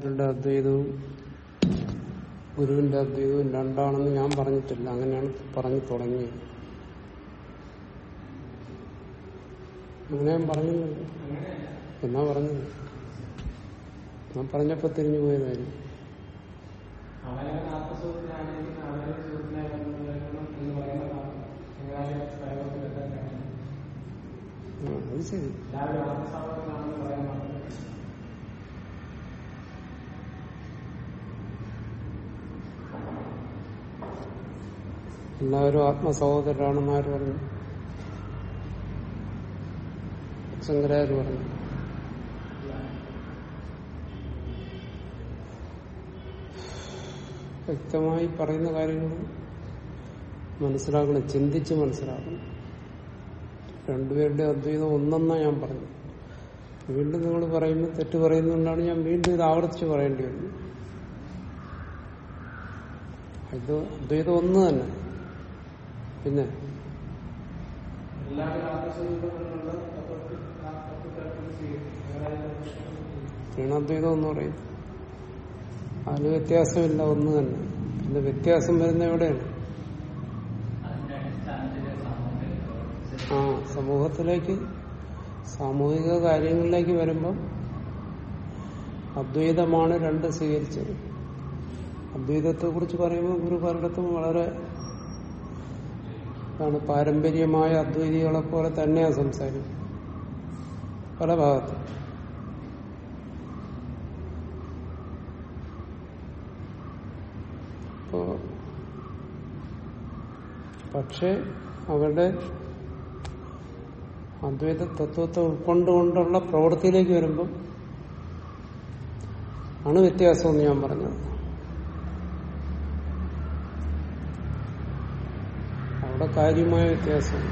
ഗുരുവിന്റെ അദ്വൈതവും ഗുരുവിന്റെ അദ്വൈതവും രണ്ടാണെന്ന് ഞാൻ പറഞ്ഞിട്ടില്ല അങ്ങനെയാണ് പറഞ്ഞു തുടങ്ങിയത് അങ്ങനെ ഞാൻ പറഞ്ഞില്ല എന്നാ പറഞ്ഞത് ഞാൻ പറഞ്ഞപ്പോ തിരിഞ്ഞു പോയതായിരുന്നു അവനവൻ ആത്മസുഹൃത്തിനാണെങ്കിൽ അവനവൻ സുഹൃത്തിനായി വരണം എന്ന് പറയുന്നതാണ് ചങ്ങനാശ്ശേരി പ്രയോഗത്തിൽ എത്താൻ കഴിയും ആ, അത് ശരി എല്ലാവരും ആത്മസഹോദരനാണെന്ന് പറയാൻ മാത്രമേ എല്ലാവരും ആത്മസഹോദരരാണെന്ന് ആര് പറഞ്ഞു ശങ്കരാചാര്യ പറഞ്ഞു വ്യക്തമായി പറയുന്ന കാര്യങ്ങൾ മനസ്സിലാക്കണം ചിന്തിച്ച് മനസ്സിലാക്കണം രണ്ടുപേരുടെ അദ്വൈതം ഒന്നെന്നാ ഞാൻ പറഞ്ഞു വീണ്ടും നിങ്ങൾ പറയുമ്പോൾ തെറ്റ് പറയുന്നതുകൊണ്ടാണ് ഞാൻ വീണ്ടും ഇത് ആവർത്തിച്ച് പറയേണ്ടി വരുന്നത് ഇത് അദ്വൈതം ഒന്ന് തന്നെ പിന്നെ എല്ലാവരും ആത്മസ്വരൂപങ്ങളുള്ള തത്വത്തിൽ ആ തത്വത്തിൽ സ്വീകരിക്കും ക്ഷീണാദ്വൈതം എന്ന് പറയും അതിന് വ്യത്യാസമില്ല ഒന്ന് തന്നെ പിന്നെ വ്യത്യാസം വരുന്ന എവിടെയാണ് ആ സമൂഹത്തിലേക്ക് സാമൂഹിക കാര്യങ്ങളിലേക്ക് വരുമ്പം അദ്വൈതമാണ് രണ്ട് സ്വീകരിച്ചത് അദ്വൈതത്തെ കുറിച്ച് പറയുമ്പോൾ ഗുരു പലയിടത്തും വളരെ ആണ് പാരമ്പര്യമായ അദ്വൈതികളെ പോലെ തന്നെയാണ് സംസാരിക്കും പല ഭാഗത്തും അപ്പോ പക്ഷെ അവരുടെ അദ്വൈത തത്വത്തെ ഉൾക്കൊണ്ടുകൊണ്ടുള്ള പ്രവൃത്തിയിലേക്ക് വരുമ്പം ആണ് വ്യത്യാസമെന്ന് ഞാൻ പറഞ്ഞത് അവിടെ കാര്യമായ വ്യത്യാസം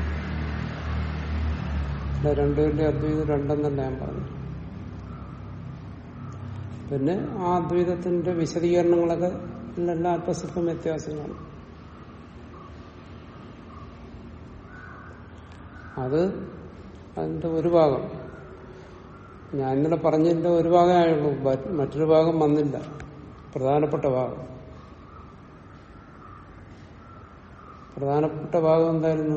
ഇവിടെ രണ്ടുപേരുടെ അദ്വൈതം രണ്ടെന്നല്ല ഞാൻ പറഞ്ഞു പിന്നെ ആ അദ്വൈതത്തിന്റെ വിശദീകരണങ്ങളൊക്കെ ഇതിലെല്ലാം അല്പസ്വല്പം വ്യത്യാസം കാണും അത് അതിന്റെ ഒരു ഭാഗം ഞാൻ ഇന്നലെ പറഞ്ഞതിന്റെ ഒരു ഭാഗമായുള്ളൂ ബ- മറ്റൊരു ഭാഗം വന്നില്ല പ്രധാനപ്പെട്ട ഭാഗം പ്രധാനപ്പെട്ട ഭാഗം എന്തായിരുന്നു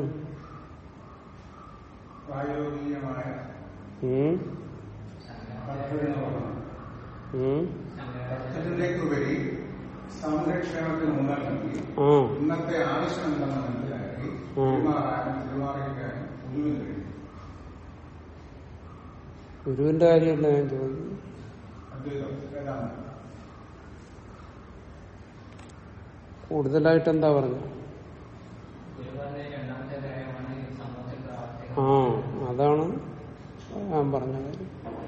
പ്രായോഗികമായ ഉം? പദ്ധതികളാണ് ഉം? പദ്ധതിയിലേക്കുപരി സംരക്ഷണത്തിന് ഊന്നൽ നൽകി ആ ഇന്നത്തെ ആവശ്യമുണ്ടെന്ന് മനസ്സിലാക്കി പെരുമാറാനും പെരുമാറിക്കാനും ഗുരുവിന് കഴിയും ഗുരുവിന്റെ കാര്യമല്ല ഞാൻ ചോദിക്കുന്നത് അദ്വൈതം വേദാന്തം കൂടുതലായിട്ട് എന്താ പറഞ്ഞു ആ അതാണ് ഞാൻ പറഞ്ഞ കാര്യം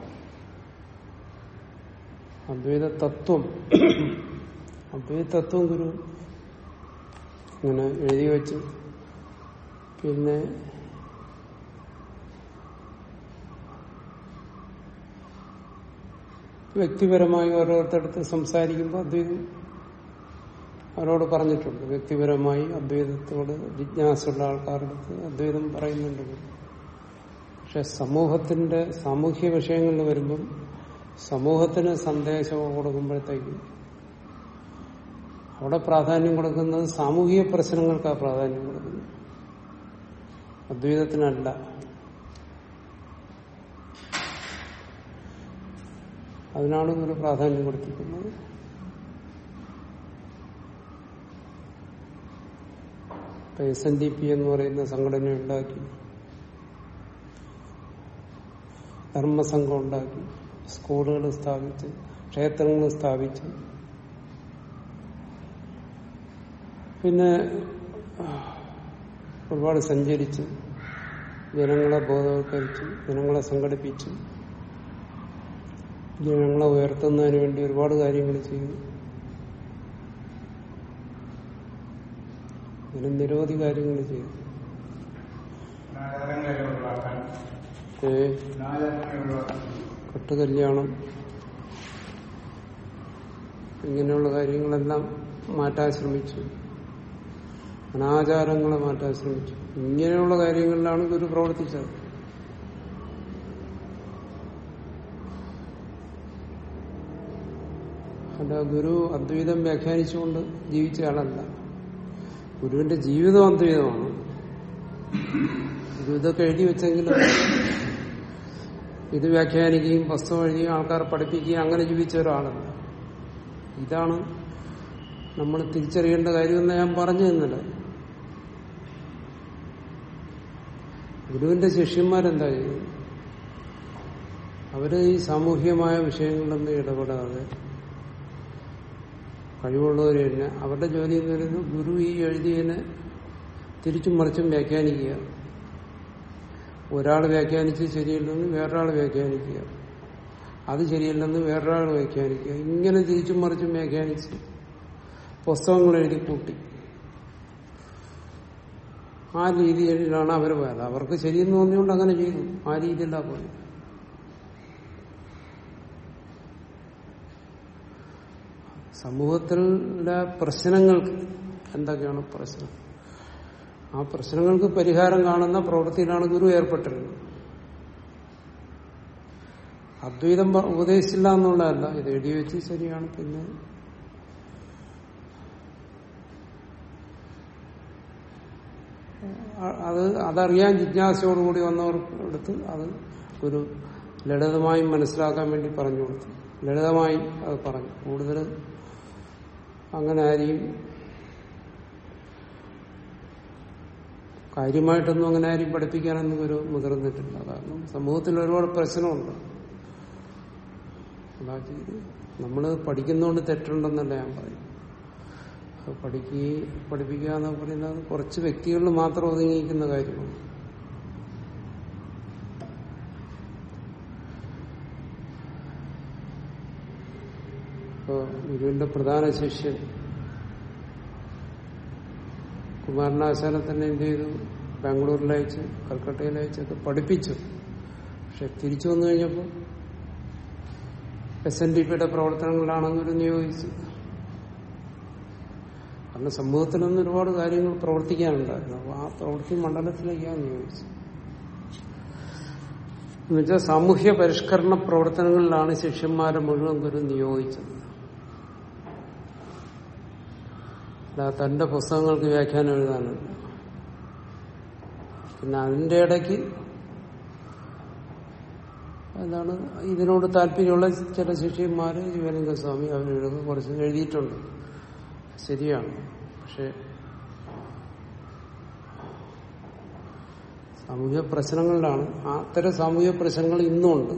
അദ്വൈത തത്വം അദ്വൈത തത്വം ഗുരു ഇങ്ങനെ എഴുതി വെച്ച് പിന്നെ വ്യക്തിപരമായി ഓരോരുത്തരടുത്ത് സംസാരിക്കുമ്പോൾ അദ്വൈതം അവരോട് പറഞ്ഞിട്ടുണ്ട് വ്യക്തിപരമായി അദ്വൈതത്തോട് ജിജ്ഞാസുള്ള ആൾക്കാരുടെ അടുത്ത് അദ്വൈതം പറയുന്നുണ്ട് ഗുരു. പക്ഷെ സമൂഹത്തിന്റെ സാമൂഹ്യ വിഷയങ്ങളിൽ വരുമ്പം സമൂഹത്തിന് സന്ദേശം കൊടുക്കുമ്പോഴത്തേക്ക് അവിടെ പ്രാധാന്യം കൊടുക്കുന്നത് സാമൂഹിക പ്രശ്നങ്ങൾക്കാണ് പ്രാധാന്യം കൊടുക്കുന്നത് അദ്വൈതത്തിനല്ല അതിനാണ് ഒരു പ്രാധാന്യം കൊടുത്തിരിക്കുന്നത് എസ് എൻ ഡി പി എന്ന് പറയുന്ന സംഘടന ഉണ്ടാക്കി ധർമ്മസംഘം ഉണ്ടാക്കി സ്കൂളുകൾ സ്ഥാപിച്ച് ക്ഷേത്രങ്ങൾ സ്ഥാപിച്ച് പിന്നെ ഒരുപാട് സഞ്ചരിച്ച് ജനങ്ങളെ ബോധവൽക്കരിച്ചു ജനങ്ങളെ സംഘടിപ്പിച്ചു ജനങ്ങളെ ഉയർത്തുന്നതിന് വേണ്ടി ഒരുപാട് കാര്യങ്ങൾ ചെയ്തു അങ്ങനെ നിരവധി കാര്യങ്ങൾ ചെയ്തു നാചാരങ്ങളെ ഒഴിവാക്കാൻ ഏ നാചാരങ്ങളെ ഒഴിവാക്കാൻ കെട്ടുകല്യാണം ഇങ്ങനെയുള്ള കാര്യങ്ങളെല്ലാം മാറ്റാൻ ശ്രമിച്ചു അനാചാരങ്ങളെ മാറ്റാൻ ശ്രമിച്ചു ഇങ്ങനെയുള്ള കാര്യങ്ങളിലാണ് ഗുരു പ്രവർത്തിച്ചത് അല്ല ഗുരു അദ്വൈതം വ്യാഖ്യാനിച്ചുകൊണ്ട് ജീവിച്ച ആളല്ല ഗുരുവിന്റെ ജീവിതം അദ്വൈതമാണ് ഗുരു ഇതൊക്കെ എഴുതി വെച്ചെങ്കിലും ഇത് വ്യാഖ്യാനിക്കുകയും പുസ്തകം എഴുതുകയും ആൾക്കാരെ പഠിപ്പിക്കുകയും അങ്ങനെ ജീവിച്ച ഒരാളല്ല ഇതാണ് നമ്മൾ തിരിച്ചറിയേണ്ട കാര്യമെന്ന് ഞാൻ പറഞ്ഞു തന്നില്ല ഗുരുവിന്റെ ശിഷ്യന്മാരെന്താ ചെയ്യുന്നത് അവര് ഈ സാമൂഹ്യമായ വിഷയങ്ങളിലൊന്നും ഇടപെടാതെ കഴിവുള്ളവർ തന്നെ അവരുടെ ജോലി എന്ന് പറയുന്നത് ഗുരു ഈ എഴുതിയതിനെ തിരിച്ചും മറിച്ചും വ്യാഖ്യാനിക്കുക ഒരാൾ വ്യാഖ്യാനിച്ച് ശരിയല്ലെന്ന് വേറൊരാൾ വ്യാഖ്യാനിക്കുക അത് ശരിയല്ലെന്ന് വേറൊരാൾ വ്യാഖ്യാനിക്കുക ഇങ്ങനെ തിരിച്ചും മറിച്ചും വ്യാഖ്യാനിച്ച് പുസ്തകങ്ങൾ എഴുതി കൂട്ടി ആ രീതിയിലാണ് അവർ പോയത് അവർക്ക് ശരിയെന്ന് തോന്നിയുകൊണ്ട് അങ്ങനെ ചെയ്തു ആ രീതിയിലാണ് പോയത് സമൂഹത്തിലെ പ്രശ്നങ്ങൾക്ക് എന്തൊക്കെയാണ് പ്രശ്നം ആ പ്രശ്നങ്ങൾക്ക് പരിഹാരം കാണുന്ന പ്രവൃത്തിയിലാണ് ഗുരു ഏർപ്പെട്ടിരുന്നത് അദ്വൈതം പ- ഉപദേശിച്ചില്ല എന്നുള്ളതല്ല ഇത് എഴുതി വെച്ച് ശരിയാണ് പിന്നെ അ- അത് അതറിയാൻ ജിജ്ഞാസയോടുകൂടി വന്നവർക്ക് എടുത്ത് അത് ഒരു ലളിതമായി മനസ്സിലാക്കാൻ വേണ്ടി പറഞ്ഞു കൊടുത്തു ലളിതമായി അത് പറഞ്ഞു കൂടുതൽ അങ്ങനെ ആരെയും കാര്യമായിട്ടൊന്നും അങ്ങനെ ആരെയും പഠിപ്പിക്കാനൊന്നും ഒരു മുതിർന്നിട്ടില്ല കാരണം സമൂഹത്തിൽ ഒരുപാട് പ്രശ്നമുണ്ട് അതാ ചെയ്ത് നമ്മൾ പഠിക്കുന്നതുകൊണ്ട് തെറ്റുണ്ടെന്നല്ല ഞാൻ പറയും അത് പഠിക്കുകയും പഠിപ്പിക്കുക എന്ന് പറയുന്നത് കുറച്ച് വ്യക്തികളിൽ മാത്രം ഒതുങ്ങിയിരിക്കുന്ന കാര്യമാണ് ഇപ്പോ ഗുരുവിന്റെ പ്രധാന ശിഷ്യൻ കുമാരനാശാനെ തന്നെ എന്ത് ചെയ്തു ബാംഗ്ലൂരിലയച്ച് കൽക്കട്ടയിലയച്ചൊക്കെ പഠിപ്പിച്ചു പക്ഷെ തിരിച്ചു വന്നു കഴിഞ്ഞപ്പോൾ എസ് എൻ ഡി പിയുടെ പ്രവർത്തനങ്ങളിലാണ് ഗുരു നിയോഗിച്ചത് കാരണം സമൂഹത്തിലൊന്നും ഒരുപാട് കാര്യങ്ങൾ പ്രവർത്തിക്കാനുണ്ടായിരുന്നു അപ്പോൾ ആ പ്രവൃത്തി മണ്ഡലത്തിലേക്കാണ് നിയോഗിച്ചത് എന്നുവെച്ചാൽ സാമൂഹ്യ പരിഷ്കരണ പ്രവർത്തനങ്ങളിലാണ് ശിഷ്യന്മാരെ മുഴുവൻ ഗുരു നിയോഗിച്ചത് അല്ല തന്റെ പുസ്തകങ്ങൾക്ക് വ്യാഖ്യാനം എഴുതാനല്ല പിന്നെ അതിന്റെ ഇടയ്ക്ക് എന്താണ് ഇതിനോട് താല്പര്യമുള്ള ചില ശിഷ്യന്മാര് ശിവലിംഗ സ്വാമി അവരൊക്കെ കുറച്ച് എഴുതിയിട്ടുണ്ട് ശരിയാണ് പക്ഷെ സാമൂഹ്യ പ്രശ്നങ്ങളിലാണ് അത്തരം സാമൂഹ്യ പ്രശ്നങ്ങൾ ഇന്നുമുണ്ട്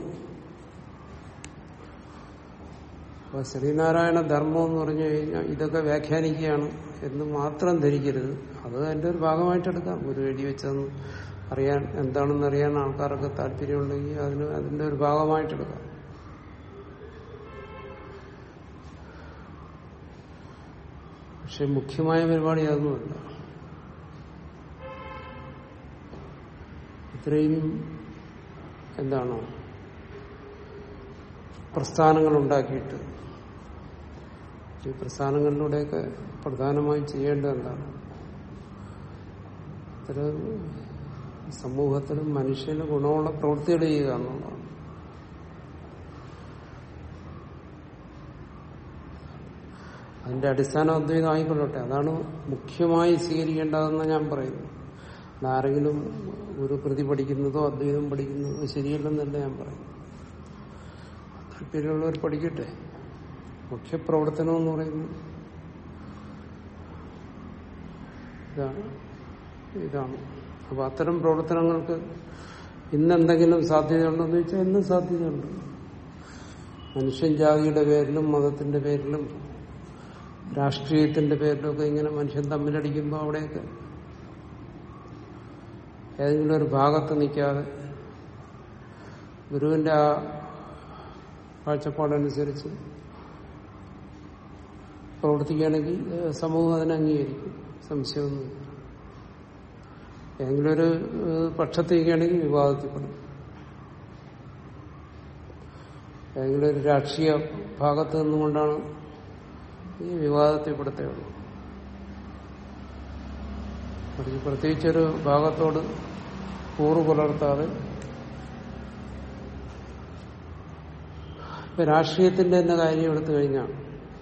അപ്പൊ ശ്രീനാരായണ ധർമ്മം എന്ന് പറഞ്ഞു കഴിഞ്ഞാൽ ഇതൊക്കെ വ്യാഖ്യാനിക്കുകയാണ് എന്ന് മാത്രം ധരിക്കരുത് അത് അതിന്റെ ഒരു ഭാഗമായിട്ട് എടുക്കാം ഒരു എഴുതി വെച്ചതെന്ന് അറിയാൻ എന്താണെന്ന് അറിയാൻ ആൾക്കാർക്ക് താല്പര്യമുണ്ടെങ്കിൽ അതിന് അതിന്റെ ഒരു ഭാഗമായിട്ട് എടുക്കാം പക്ഷെ മുഖ്യമായ പരിപാടി അതൊന്നുമല്ല ഇത്രയും എന്താണോ പ്രസ്ഥാനങ്ങൾ ഉണ്ടാക്കിയിട്ട് ഈ പ്രസ്ഥാനങ്ങളിലൂടെയൊക്കെ പ്രധാനമായും ചെയ്യേണ്ടത് എന്താണ് ഇത്തരം സമൂഹത്തിലും മനുഷ്യന് ഗുണമുള്ള പ്രവൃത്തികൾ ചെയ്യുക എന്നുള്ളതാണ് അതിന്റെ അടിസ്ഥാന അദ്വൈതം ആയിക്കൊള്ളട്ടെ അതാണ് മുഖ്യമായി സ്വീകരിക്കേണ്ടതെന്ന് ഞാൻ പറയുന്നു ആരെങ്കിലും ഒരു കൃതി പഠിക്കുന്നതോ അദ്വൈതം പഠിക്കുന്നതോ ശരിയല്ലെന്നല്ല ഞാൻ പറയുന്നു താല്പര്യമുള്ളവർ പഠിക്കട്ടെ മുഖ്യപ്രവർത്തനം എന്ന് പറയുന്നത് ഇതാണ് ഇതാണ് അപ്പൊ അത്തരം പ്രവർത്തനങ്ങൾക്ക് ഇന്നെന്തെങ്കിലും സാധ്യതയുണ്ടോന്ന് ചോദിച്ചാൽ എന്നും സാധ്യതയുണ്ട് മനുഷ്യൻ ജാതിയുടെ പേരിലും മതത്തിന്റെ പേരിലും രാഷ്ട്രീയത്തിന്റെ പേരിലൊക്കെ ഇങ്ങനെ മനുഷ്യൻ തമ്മിലടിക്കുമ്പോൾ അവിടെയൊക്കെ ഏതെങ്കിലും ഒരു ഭാഗത്ത് നിൽക്കാതെ ഗുരുവിന്റെ ആ കാഴ്ചപ്പാടനുസരിച്ച് പ്രവർത്തിക്കുകയാണെങ്കിൽ ഏഹ്, സമൂഹം അതിനെ അംഗീകരിക്കും സംശയമൊന്നുമില്ല ഏതെങ്കിലും ഒരു ഏഹ്, പക്ഷത്ത് നിൽക്കുകയാണെങ്കിൽ വിവാദത്തിൽപ്പെടും ഏതെങ്കിലും ഒരു രാഷ്ട്രീയ ഭാഗത്ത് നിന്നുകൊണ്ടാണ് ഈ വിവാദത്തിൽപ്പെടുത്തേ ഉള്ളൂ മറിച്ച് പ്രത്യേകിച്ചൊരു ഭാഗത്തോട് കൂറു പുലർത്താതെ ഇപ്പൊ രാഷ്ട്രീയത്തിന്റെ തന്നെ കാര്യം എടുത്തു കഴിഞ്ഞാൽ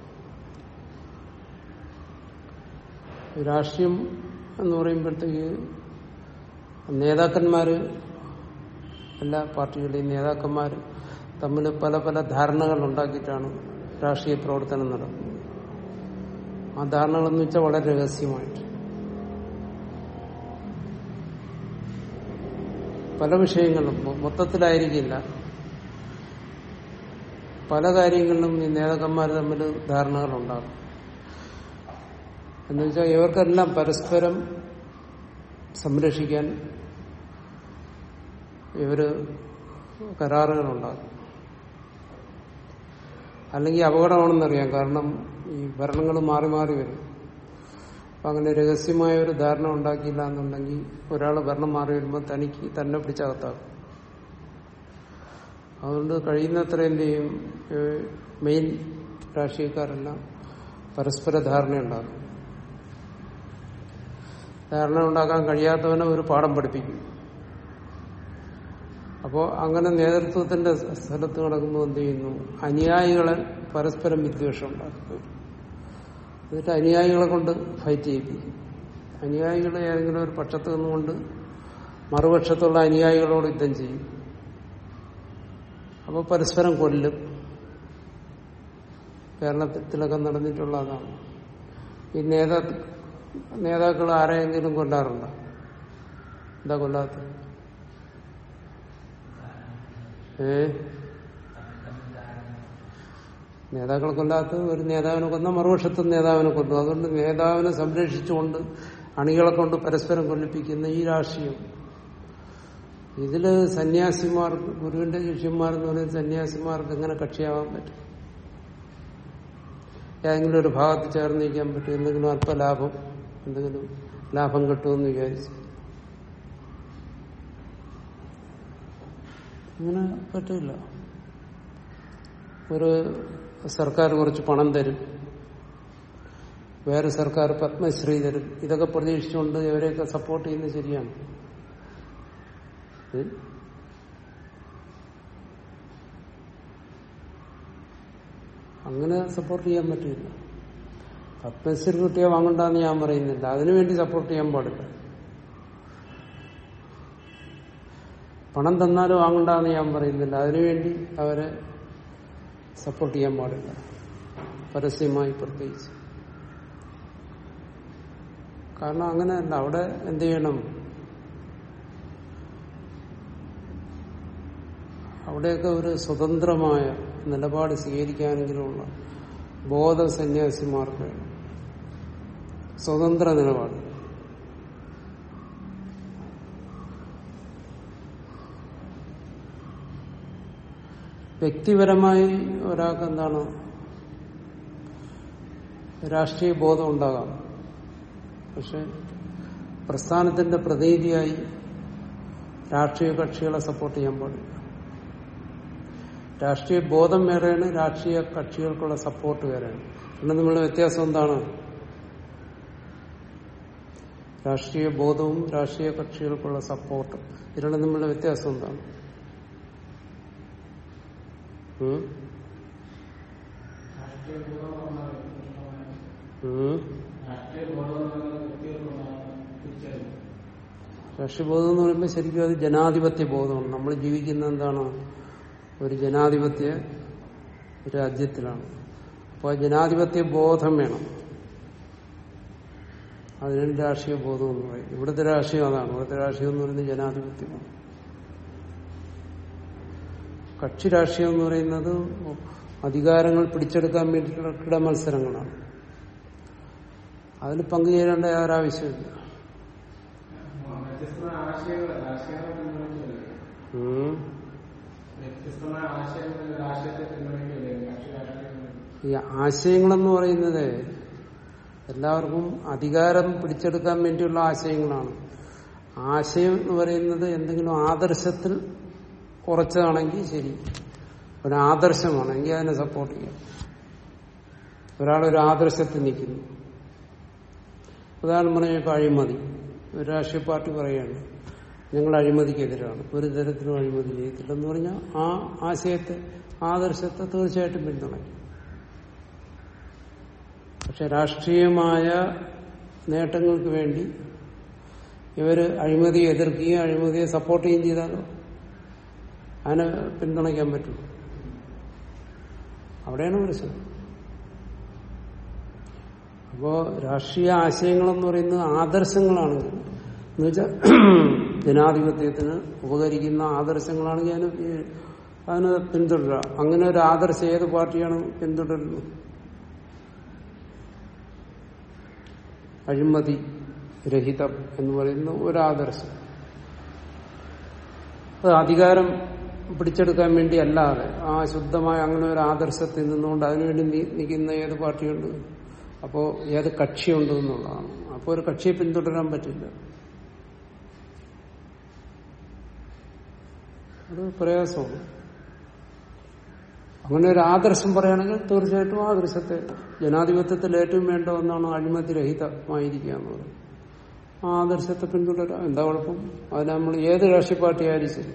രാഷ്ട്രീയം എന്ന് പറയുമ്പോഴത്തേക്ക് നേതാക്കന്മാര് എല്ലാ പാർട്ടികളുടെയും നേതാക്കന്മാർ തമ്മിൽ പല പല ധാരണകൾ ഉണ്ടാക്കിയിട്ടാണ് രാഷ്ട്രീയ പ്രവർത്തനം നടക്കുന്നത് ആ ധാരണകളെന്ന് വെച്ചാൽ വളരെ രഹസ്യമായിട്ട് പല വിഷയങ്ങളിലും മൊ- മൊത്തത്തിലായിരിക്കില്ല പല കാര്യങ്ങളിലും ഈ നേതാക്കന്മാർ തമ്മിൽ ധാരണകൾ ഉണ്ടാകും എന്ന് വെച്ചാൽ ഇവർക്കെല്ലാം പരസ്പരം സംരക്ഷിക്കാൻ ഇവര് കരാറുകൾ ഉണ്ടാകും അല്ലെങ്കിൽ അപകടമാണെന്നറിയാം കാരണം ഈ ഭരണങ്ങൾ മാറി മാറി വരും അപ്പൊ അങ്ങനെ രഹസ്യമായ ഒരു ധാരണ ഉണ്ടാക്കിയില്ല എന്നുണ്ടെങ്കിൽ ഒരാൾ ഭരണം മാറി വരുമ്പോൾ തനിക്ക് തന്നെ പിടിച്ചകത്താക്കും അതുകൊണ്ട് കഴിയുന്നത്ര എന്ത് ചെയ്യും ഏഹ് മെയിൻ രാഷ്ട്രീയക്കാരെല്ലാം പരസ്പര ധാരണയുണ്ടാക്കും ധാരണ ഉണ്ടാക്കാൻ കഴിയാത്തവനെ ഒരു പാഠം പഠിപ്പിക്കും അപ്പോ അങ്ങനെ നേതൃത്വത്തിന്റെ സ്ഥലത്ത് നടക്കുമ്പോൾ എന്ത് ചെയ്യുന്നു അനുയായികളെ പരസ്പരം വിദ്വേഷം ഉണ്ടാക്കുന്നു എന്നിട്ട് അനുയായികളെ കൊണ്ട് ഫൈറ്റ് ചെയ്യിപ്പിക്കും അനുയായികളെ ഏതെങ്കിലും ഒരു പക്ഷത്ത് നിന്നുകൊണ്ട് മറുപക്ഷത്തുള്ള അനുയായികളോട് യുദ്ധം ചെയ്യും അപ്പോൾ പരസ്പരം കൊല്ലും കേരളത്തിലൊക്കെ നടന്നിട്ടുള്ള അതാണ് ഈ നേതാ നേതാക്കൾ ആരെയെങ്കിലും കൊല്ലാറുണ്ടോ എന്താ കൊല്ലാത്തത് ഏ നേതാക്കളെ കൊല്ലാത്തത് ഒരു നേതാവിനെ കൊന്ന മറുപക്ഷത്തും നേതാവിനെ കൊല്ലും അതുകൊണ്ട് നേതാവിനെ സംരക്ഷിച്ചുകൊണ്ട് അണികളെ കൊണ്ട് പരസ്പരം കൊല്ലിപ്പിക്കുന്ന ഈ രാഷ്ട്രീയം ഇതില് സന്യാസിമാർക്ക് ഗുരുവിന്റെ ശിഷ്യന്മാരെന്ന് പറയുന്ന സന്യാസിമാർക്ക് എങ്ങനെ കക്ഷിയാവാൻ പറ്റും ഏതെങ്കിലും ഒരു ഭാഗത്ത് ചേർന്ന് നിൽക്കാൻ പറ്റും എന്തെങ്കിലും അല്പലാഭം എന്തെങ്കിലും ലാഭം കിട്ടുമെന്ന് വിചാരിച്ചു അങ്ങനെ പറ്റില്ല ഒരു സർക്കാർ കുറച്ച് പണം തരും വേറെ സർക്കാർ പത്മശ്രീ തരും ഇതൊക്കെ പ്രതീക്ഷിച്ചുകൊണ്ട് ഇവരെയൊക്കെ സപ്പോർട്ട് ചെയ്യുന്നത് ശരിയാണ് ഉം? അങ്ങനെ സപ്പോർട്ട് ചെയ്യാൻ പറ്റില്ല പത്മശ്രീ കിട്ടിയാ വാങ്ങണ്ടെന്ന് ഞാൻ പറയുന്നില്ല അതിനുവേണ്ടി സപ്പോർട്ട് ചെയ്യാൻ പാടില്ല പണം തന്നാലും വാങ്ങണ്ടെന്ന് ഞാൻ പറയുന്നില്ല അതിനുവേണ്ടി അവരെ സപ്പോർട്ട് ചെയ്യാൻ പാടില്ല പരസ്യമായി പ്രത്യേകിച്ച് കാരണം അങ്ങനെയല്ല അവിടെ എന്ത് ചെയ്യണം അവിടെയൊക്കെ ഒരു സ്വതന്ത്രമായ നിലപാട് സ്വീകരിക്കാനെങ്കിലുള്ള ബോധ സന്യാസിമാർക്ക് വേണം സ്വതന്ത്ര നിലപാട് വ്യക്തിപരമായി ഒരാൾക്ക് എന്താണ് രാഷ്ട്രീയ ബോധം ഉണ്ടാകാം പക്ഷെ പ്രസ്ഥാനത്തിന്റെ പ്രതിനിധിയായി രാഷ്ട്രീയ കക്ഷികളെ സപ്പോർട്ട് ചെയ്യാൻ പാടില്ല രാഷ്ട്രീയ ബോധം വേറെയാണ് രാഷ്ട്രീയ കക്ഷികൾക്കുള്ള സപ്പോർട്ട് വേറെയാണ് പിന്നെ നമ്മളുടെ വ്യത്യാസം എന്താണ് രാഷ്ട്രീയ ബോധവും രാഷ്ട്രീയ കക്ഷികൾക്കുള്ള സപ്പോർട്ട് ഇതിലുള്ള നമ്മളുടെ വ്യത്യാസം എന്താണ് ഉം? രാഷ്ട്രീയ ബോധമാണ് ഉം? രാഷ്ട്രീയ ബോധമാണ് കുട്ടികൾക്കുണ്ടാകുന്ന തിരിച്ചറിവ് രാഷ്ട്രീയബോധം എന്ന് പറയുമ്പോൾ ശരിക്കും അത് ജനാധിപത്യ ബോധമാണ് നമ്മൾ ജീവിക്കുന്ന എന്താണ് ഒരു ജനാധിപത്യ രാജ്യത്തിലാണ് അപ്പോൾ ആ ജനാധിപത്യ ബോധം വേണം അതിനാണ് രാഷ്ട്രീയ ബോധം എന്ന് പറയും ഇവിടുത്തെ രാഷ്ട്രീയം അതാണ് ഇവിടുത്തെ രാഷ്ട്രീയം എന്ന് പറയുന്നത് ജനാധിപത്യമാണ് കക്ഷി രാഷ്ട്രീയം എന്ന് പറയുന്നത് അധികാരങ്ങൾ പിടിച്ചെടുക്കാൻ വേണ്ടിയിട്ടുള്ള കിട മത്സരങ്ങളാണ് അതിൽ പങ്കുചേരേണ്ട യാതൊരാവശ്യമില്ല വ്യത്യസ്തമായ ആശയങ്ങൾ രാഷ്ട്രീയങ്ങളെ പിന്തുണയ്ക്കില്ലേ ഉം. വ്യത്യസ്തമായ ആശയങ്ങൾ രാഷ്ട്രീയത്തെ പിന്തുണയ്ക്കില്ലേ കക്ഷി രാഷ്ട്രീയങ്ങൾ ഈ ആശയങ്ങളെന്ന് പറയുന്നത് എല്ലാവർക്കും അധികാരം പിടിച്ചെടുക്കാൻ വേണ്ടിയുള്ള ആശയങ്ങളാണ് ആശയം എന്ന് പറയുന്നത് എന്തെങ്കിലും ആദർശത്തിൽ ഉറച്ചതാണെങ്കിൽ ശരി ഒരു ആദർശമാണെങ്കിൽ അതിനെ സപ്പോർട്ട് ചെയ്യാം ഒരാളൊരു ആദർശത്തിൽ നിൽക്കുന്നു ഉദാഹരണം പറഞ്ഞാൽ ഇപ്പൊ അഴിമതി ഒരു രാഷ്ട്രീയ പാർട്ടി പറയുകയാണ് ഞങ്ങൾ അഴിമതിക്കെതിരാണ് ഒരു തരത്തിലും അഴിമതി ചെയ്തിട്ടില്ലെന്ന് പറഞ്ഞാൽ ആ ആശയത്തെ ആദർശത്തെ തീർച്ചയായിട്ടും പിന്തുണയ്ക്കും പക്ഷെ രാഷ്ട്രീയമായ നേട്ടങ്ങൾക്ക് വേണ്ടി ഇവര് അഴിമതിയെ എതിർക്കുകയും അഴിമതിയെ സപ്പോർട്ട് ചെയ്യുകയും ചെയ്താലോ അതിനെ പിന്തുണയ്ക്കാൻ പറ്റും അവിടെയാണ് പ്രശ്നം അപ്പോ രാഷ്ട്രീയ ആശയങ്ങളെന്ന് പറയുന്നത് ആദർശങ്ങളാണെങ്കിൽ എന്നുവെച്ചാൽ ജനാധിപത്യത്തിന് ഉപകരിക്കുന്ന ആദർശങ്ങളാണെങ്കിൽ അതിന് ഈ- അതിന് പിന്തുടരുക അങ്ങനെ ഒരു ആദർശം ഏത് പാർട്ടിയാണ് പിന്തുടരുന്നത് അഴിമതി രഹിതം എന്ന് പറയുന്ന ഒരു ആദർശം അത് അധികാരം പിടിച്ചെടുക്കാൻ വേണ്ടി അല്ലാതെ ആ ശുദ്ധമായ അങ്ങനെ ഒരു ആദർശത്തിൽ നിന്നുകൊണ്ട് അതിനുവേണ്ടി നീ- നിൽക്കുന്ന ഏത് പാർട്ടിയുണ്ട് അപ്പോ ഏത് കക്ഷിയുണ്ട് എന്നുള്ളതാണ് അപ്പോൾ ഒരു കക്ഷിയെ പിന്തുടരാൻ പറ്റില്ല അത് പ്രയാസമാണ് അങ്ങനെ ഒരു ആദർശം പറയുകയാണെങ്കിൽ തീർച്ചയായിട്ടും ആദർശത്തെ ജനാധിപത്യത്തിൽ ഏറ്റവും വേണ്ട ഒന്നാണ് അഴിമതി രഹിതമായിരിക്കുക എന്ന് പറയുന്നത് ആ ആദർശത്തെ പിന്തുടരാം എന്താ കുഴപ്പം അതിന് നമ്മൾ ഏത് രാഷ്ട്രീയ പാർട്ടി ആയാലും ശരി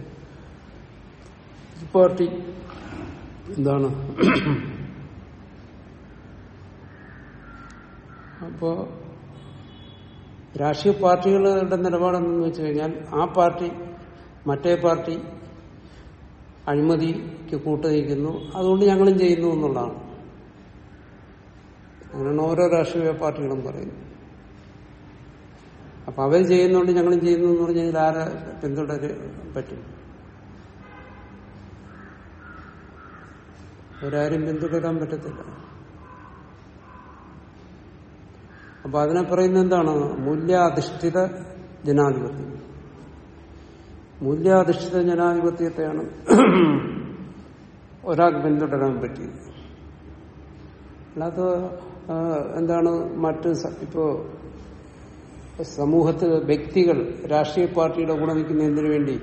ഈ പാർട്ടി എന്താണ് അപ്പോ രാഷ്ട്രീയ പാർട്ടികളുടെ നിലപാടെന്ന് വെച്ച് കഴിഞ്ഞാൽ ആ പാർട്ടി മറ്റേ പാർട്ടി അഴിമതിക്ക് കൂട്ടുനിൽക്കുന്നു അതുകൊണ്ട് ഞങ്ങളും ചെയ്യുന്നു എന്നുള്ളതാണ് അങ്ങനെയാണ് ഓരോ രാഷ്ട്രീയ പാർട്ടികളും പറയുന്നത് അപ്പൊ അവർ ചെയ്യുന്നതുകൊണ്ട് ഞങ്ങളും ചെയ്യുന്നു എന്ന് പറഞ്ഞാൽ ആരെ പിന്തുടര പറ്റും അവരാരും പിന്തുടരാൻ പറ്റത്തില്ല അപ്പൊ അതിനെ പറയുന്നത് എന്താണ് മൂല്യാധിഷ്ഠിത ജനാധിപത്യം മൂല്യാധിഷ്ഠിത ജനാധിപത്യത്തെയാണ് ഒരാൾക്ക് പിന്തുടരാൻ പറ്റിയത് അല്ലാതെ ആ, എന്താണ് മറ്റ് സ- ഇപ്പോ സമൂഹത്തിൽ വ്യക്തികൾ രാഷ്ട്രീയ പാർട്ടിയുടെ കൂടെ നിൽക്കുന്ന എന്തിനു വേണ്ടി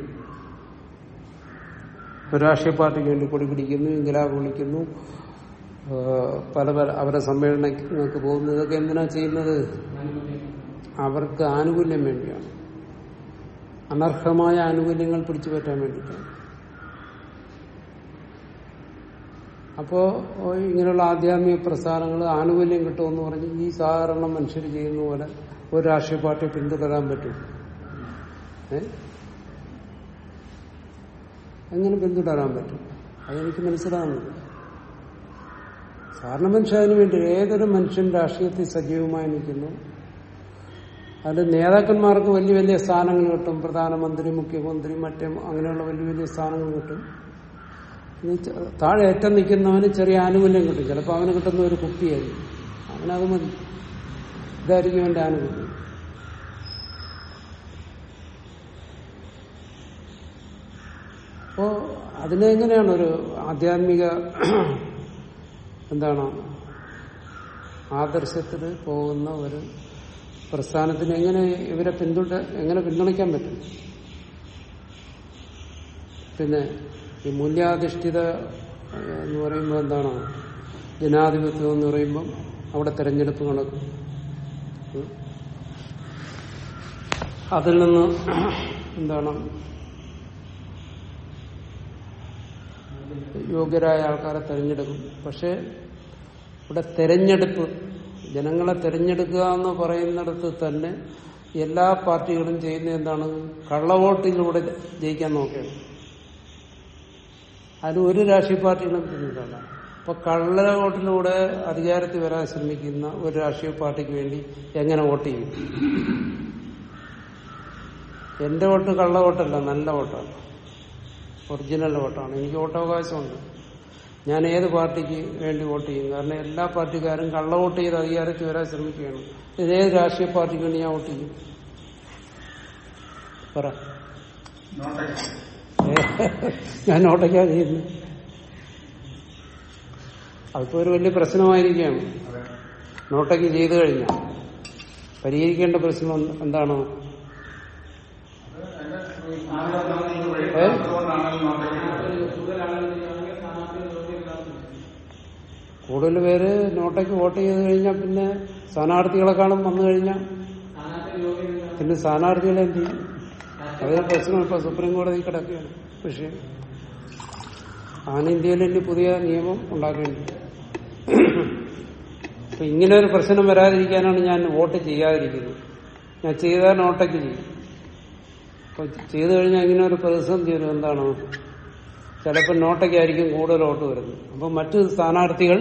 ഒരു രാഷ്ട്രീയ പാർട്ടിക്ക് വേണ്ടി കൊടി പിടിക്കുന്നു ഇൻകലാബ് വിളിക്കുന്നു ആ, പല പല അവരുടെ സമ്മേളനങ്ങൾക്ക് പോകുന്നു ഇതൊക്കെ എന്തിനാ ചെയ്യുന്നത് അവർക്ക് ആനുകൂല്യം വേണ്ടിയാണ് അനർഹമായ ആനുകൂല്യങ്ങൾ പിടിച്ചു പറ്റാൻ വേണ്ടിയിട്ടാണ് അപ്പോ ഓ, ഇങ്ങനെയുള്ള ആധ്യാത്മിക പ്രസ്ഥാനങ്ങൾ ആനുകൂല്യം കിട്ടുമെന്ന് പറഞ്ഞ് ഈ സാധാരണ മനുഷ്യർ ചെയ്യുന്ന പോലെ ഒരു രാഷ്ട്രീയ പാർട്ടിയെ പിന്തുടരാൻ പറ്റും ഏ എങ്ങനെ പിന്തുടരാൻ പറ്റും അതെനിക്ക് മനസ്സിലാവുന്നില്ല സാധാരണ മനുഷ്യൻ അതിനു വേണ്ടി ഏതൊരു മനുഷ്യൻ രാഷ്ട്രീയത്തിൽ സജീവമായി നിൽക്കുന്നു അതിൽ നേതാക്കന്മാർക്ക് വലിയ വലിയ സ്ഥാനങ്ങൾ കിട്ടും പ്രധാനമന്ത്രി മുഖ്യമന്ത്രി മറ്റേ അങ്ങനെയുള്ള വലിയ വലിയ സ്ഥാനങ്ങൾ കിട്ടും ഇനി ച- താഴെ ഏറ്റം നിൽക്കുന്നവന് ചെറിയ ആനുകൂല്യം കിട്ടും ചിലപ്പോൾ അവന് കിട്ടുന്ന ഒരു കുപ്പിയായിരിക്കും അവനത് മതി ഇതായിരിക്കും അവന്റെ ആനുകൂല്യം അപ്പോ അതിനെങ്ങനെയാണ് ഒരു ആധ്യാത്മിക എന്താണ് ആദർശത്തിൽ പോകുന്ന ഒരു പ്രസ്ഥാനത്തിന് എങ്ങനെ ഇവരെ പിന്തുണ എങ്ങനെ പിന്തുണയ്ക്കാൻ പറ്റും പിന്നെ ഈ മൂല്യാധിഷ്ഠിത ഏഹ്, എന്ന് പറയുമ്പോൾ എന്താണ് ജനാധിപത്യം എന്ന് പറയുമ്പം അവിടെ തെരഞ്ഞെടുപ്പ് നടക്കും ഉം. അതിൽ നിന്ന് എന്താണ് യോഗ്യരായ ആൾക്കാരെ തെരഞ്ഞെടുക്കും പക്ഷെ ഇവിടെ തെരഞ്ഞെടുപ്പ് ജനങ്ങളെ തെരഞ്ഞെടുക്കുക എന്ന് പറയുന്നിടത്ത് തന്നെ എല്ലാ പാർട്ടികളും ചെയ്യുന്ന എന്താണ് കള്ളവോട്ടിലൂടെ ജയിക്കാൻ നോക്കുകയാണ് അത് ഒരു രാഷ്ട്രീയ പാർട്ടികളും പിന്നിട്ടല്ല അപ്പൊ കള്ളവോട്ടിലൂടെ അധികാരത്തിൽ വരാൻ ശ്രമിക്കുന്ന ഒരു രാഷ്ട്രീയ പാർട്ടിക്ക് വേണ്ടി എങ്ങനെ വോട്ട് ചെയ്യും എന്റെ വോട്ട് കള്ള വോട്ടല്ല നല്ല വോട്ടാണ് ഒറിജിനൽ വോട്ടാണ് എനിക്ക് വോട്ടവകാശമുണ്ട് ഞാൻ ഏത് പാർട്ടിക്ക് വേണ്ടി വോട്ട് ചെയ്യും കാരണം എല്ലാ പാർട്ടിക്കാരും കള്ള വോട്ട് ചെയ്ത് അധികാരത്തിൽ വരാൻ ശ്രമിക്കുകയാണ് ഇത് ഏത് രാഷ്ട്രീയ പാർട്ടിക്ക് വേണ്ടി ഞാൻ വോട്ട് ചെയ്യും പറ നോട്ടൊക്കെ ഞാൻ നോട്ടയ്ക്കാ ചെയ്യുന്നത് അതിപ്പോ ഒരു വലിയ പ്രശ്നമായിരിക്കുകയാണ് അതെ നോട്ടയ്ക്ക് ചെയ്തു കഴിഞ്ഞാൽ പരിഹരിക്കേണ്ട പ്രശ്നം എന്ത്- എന്താണ് ഏ? കൂടുതൽ പേര് നോട്ടയ്ക്ക് വോട്ട് ചെയ്ത് കഴിഞ്ഞാൽ പിന്നെ സ്ഥാനാർത്ഥികളെ കാണും വന്നു കഴിഞ്ഞാൽ പിന്നെ സ്ഥാനാർത്ഥികളെ എന്ത് ചെയ്യും അതൊരു പ്രശ്നം ഇപ്പൊ സുപ്രീം കോടതി കിടക്കുകയാണ് വിഷയം ആണ് ഇന്ത്യയിൽ ഇനി പുതിയ നിയമം ഉണ്ടാക്കേണ്ടി അപ്പൊ ഇങ്ങനെ ഒരു പ്രശ്നം വരാതിരിക്കാനാണ് ഞാൻ വോട്ട് ചെയ്യാതിരിക്കുന്നത് ഞാൻ ചെയ്താൽ നോട്ടയ്ക്ക് ചെയ്യും അപ്പൊ ചെയ്തു കഴിഞ്ഞാൽ ഇങ്ങനെ ഒരു പ്രതിസന്ധി വരും എന്താണ് ചിലപ്പോൾ നോട്ടയ്ക്കായിരിക്കും കൂടുതൽ വോട്ട് വരുന്നത് അപ്പൊ മറ്റു സ്ഥാനാർത്ഥികൾ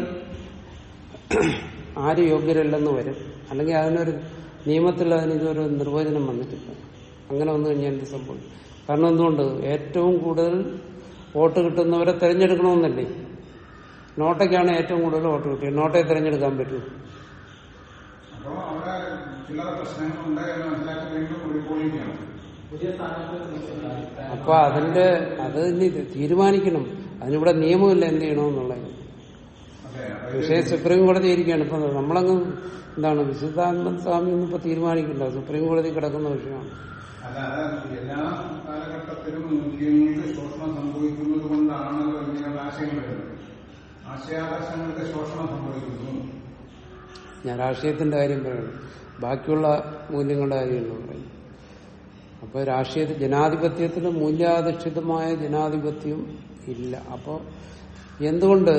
ആര് യോഗ്യരല്ലെന്ന് വരും അല്ലെങ്കിൽ അതിനൊരു നിയമത്തിൽ അതിന് ഇതൊരു നിർവചനം വന്നിട്ടില്ല അങ്ങനെ വന്നു കഴിഞ്ഞാൽ എന്ത് സംഭവിക്കും കാരണം എന്തുകൊണ്ട് ഏറ്റവും കൂടുതൽ വോട്ട് കിട്ടുന്നവരെ തിരഞ്ഞെടുക്കണമെന്നല്ലേ നോട്ടയ്ക്കാണ് ഏറ്റവും കൂടുതൽ വോട്ട് കിട്ടിയത് നോട്ടയെ തിരഞ്ഞെടുക്കാൻ പറ്റൂ അപ്പോ അവിടെ ചില പ്രശ്നങ്ങളുണ്ട് എന്ന് മനസ്സിലാക്കി വീണ്ടും റീപോളിംഗ് ചെയ്യണം പുതിയ സ്ഥാനാർത്ഥികൾ അപ്പൊ അതിന്റെ അത് ഇനി തീരുമാനിക്കണം അതിനിവിടെ നിയമമില്ല എന്ത് ചെയ്യണമെന്നുള്ളത് അതെ വിഷയം സുപ്രീം കോടതി ഇരിക്കുകയാണ് ഇപ്പൊ നമ്മളങ്ങ് എന്താണ് വിശുദ്ധാനന്ദ സ്വാമി ഒന്നും ഇപ്പൊ തീരുമാനിക്കില്ല സുപ്രീം കോടതി കിടക്കുന്ന വിഷയമാണ് അല്ല അത് എല്ലാ കാലഘട്ടത്തിലും മുസ്ലിങ്ങൾക്ക് ശോഷണം സംഭവിക്കുന്നത് കൊണ്ടാണല്ലോ ഇങ്ങനെയുള്ള ആശയങ്ങൾ വരുന്നത് ആശയാദർശങ്ങൾക്ക് ശോഷണം സംഭവിക്കുന്നു ഞാൻ രാഷ്ട്രീയത്തിന്റെ കാര്യം പറയണം ബാക്കിയുള്ള മൂല്യങ്ങളുടെ കാര്യമല്ല പറയുന്നത് അപ്പൊ രാഷ്ട്രീയ ജനാധിപത്യത്തിൽ മൂല്യാധിഷ്ഠിതമായ ജനാധിപത്യം ഇല്ല അപ്പോ എന്തുകൊണ്ട്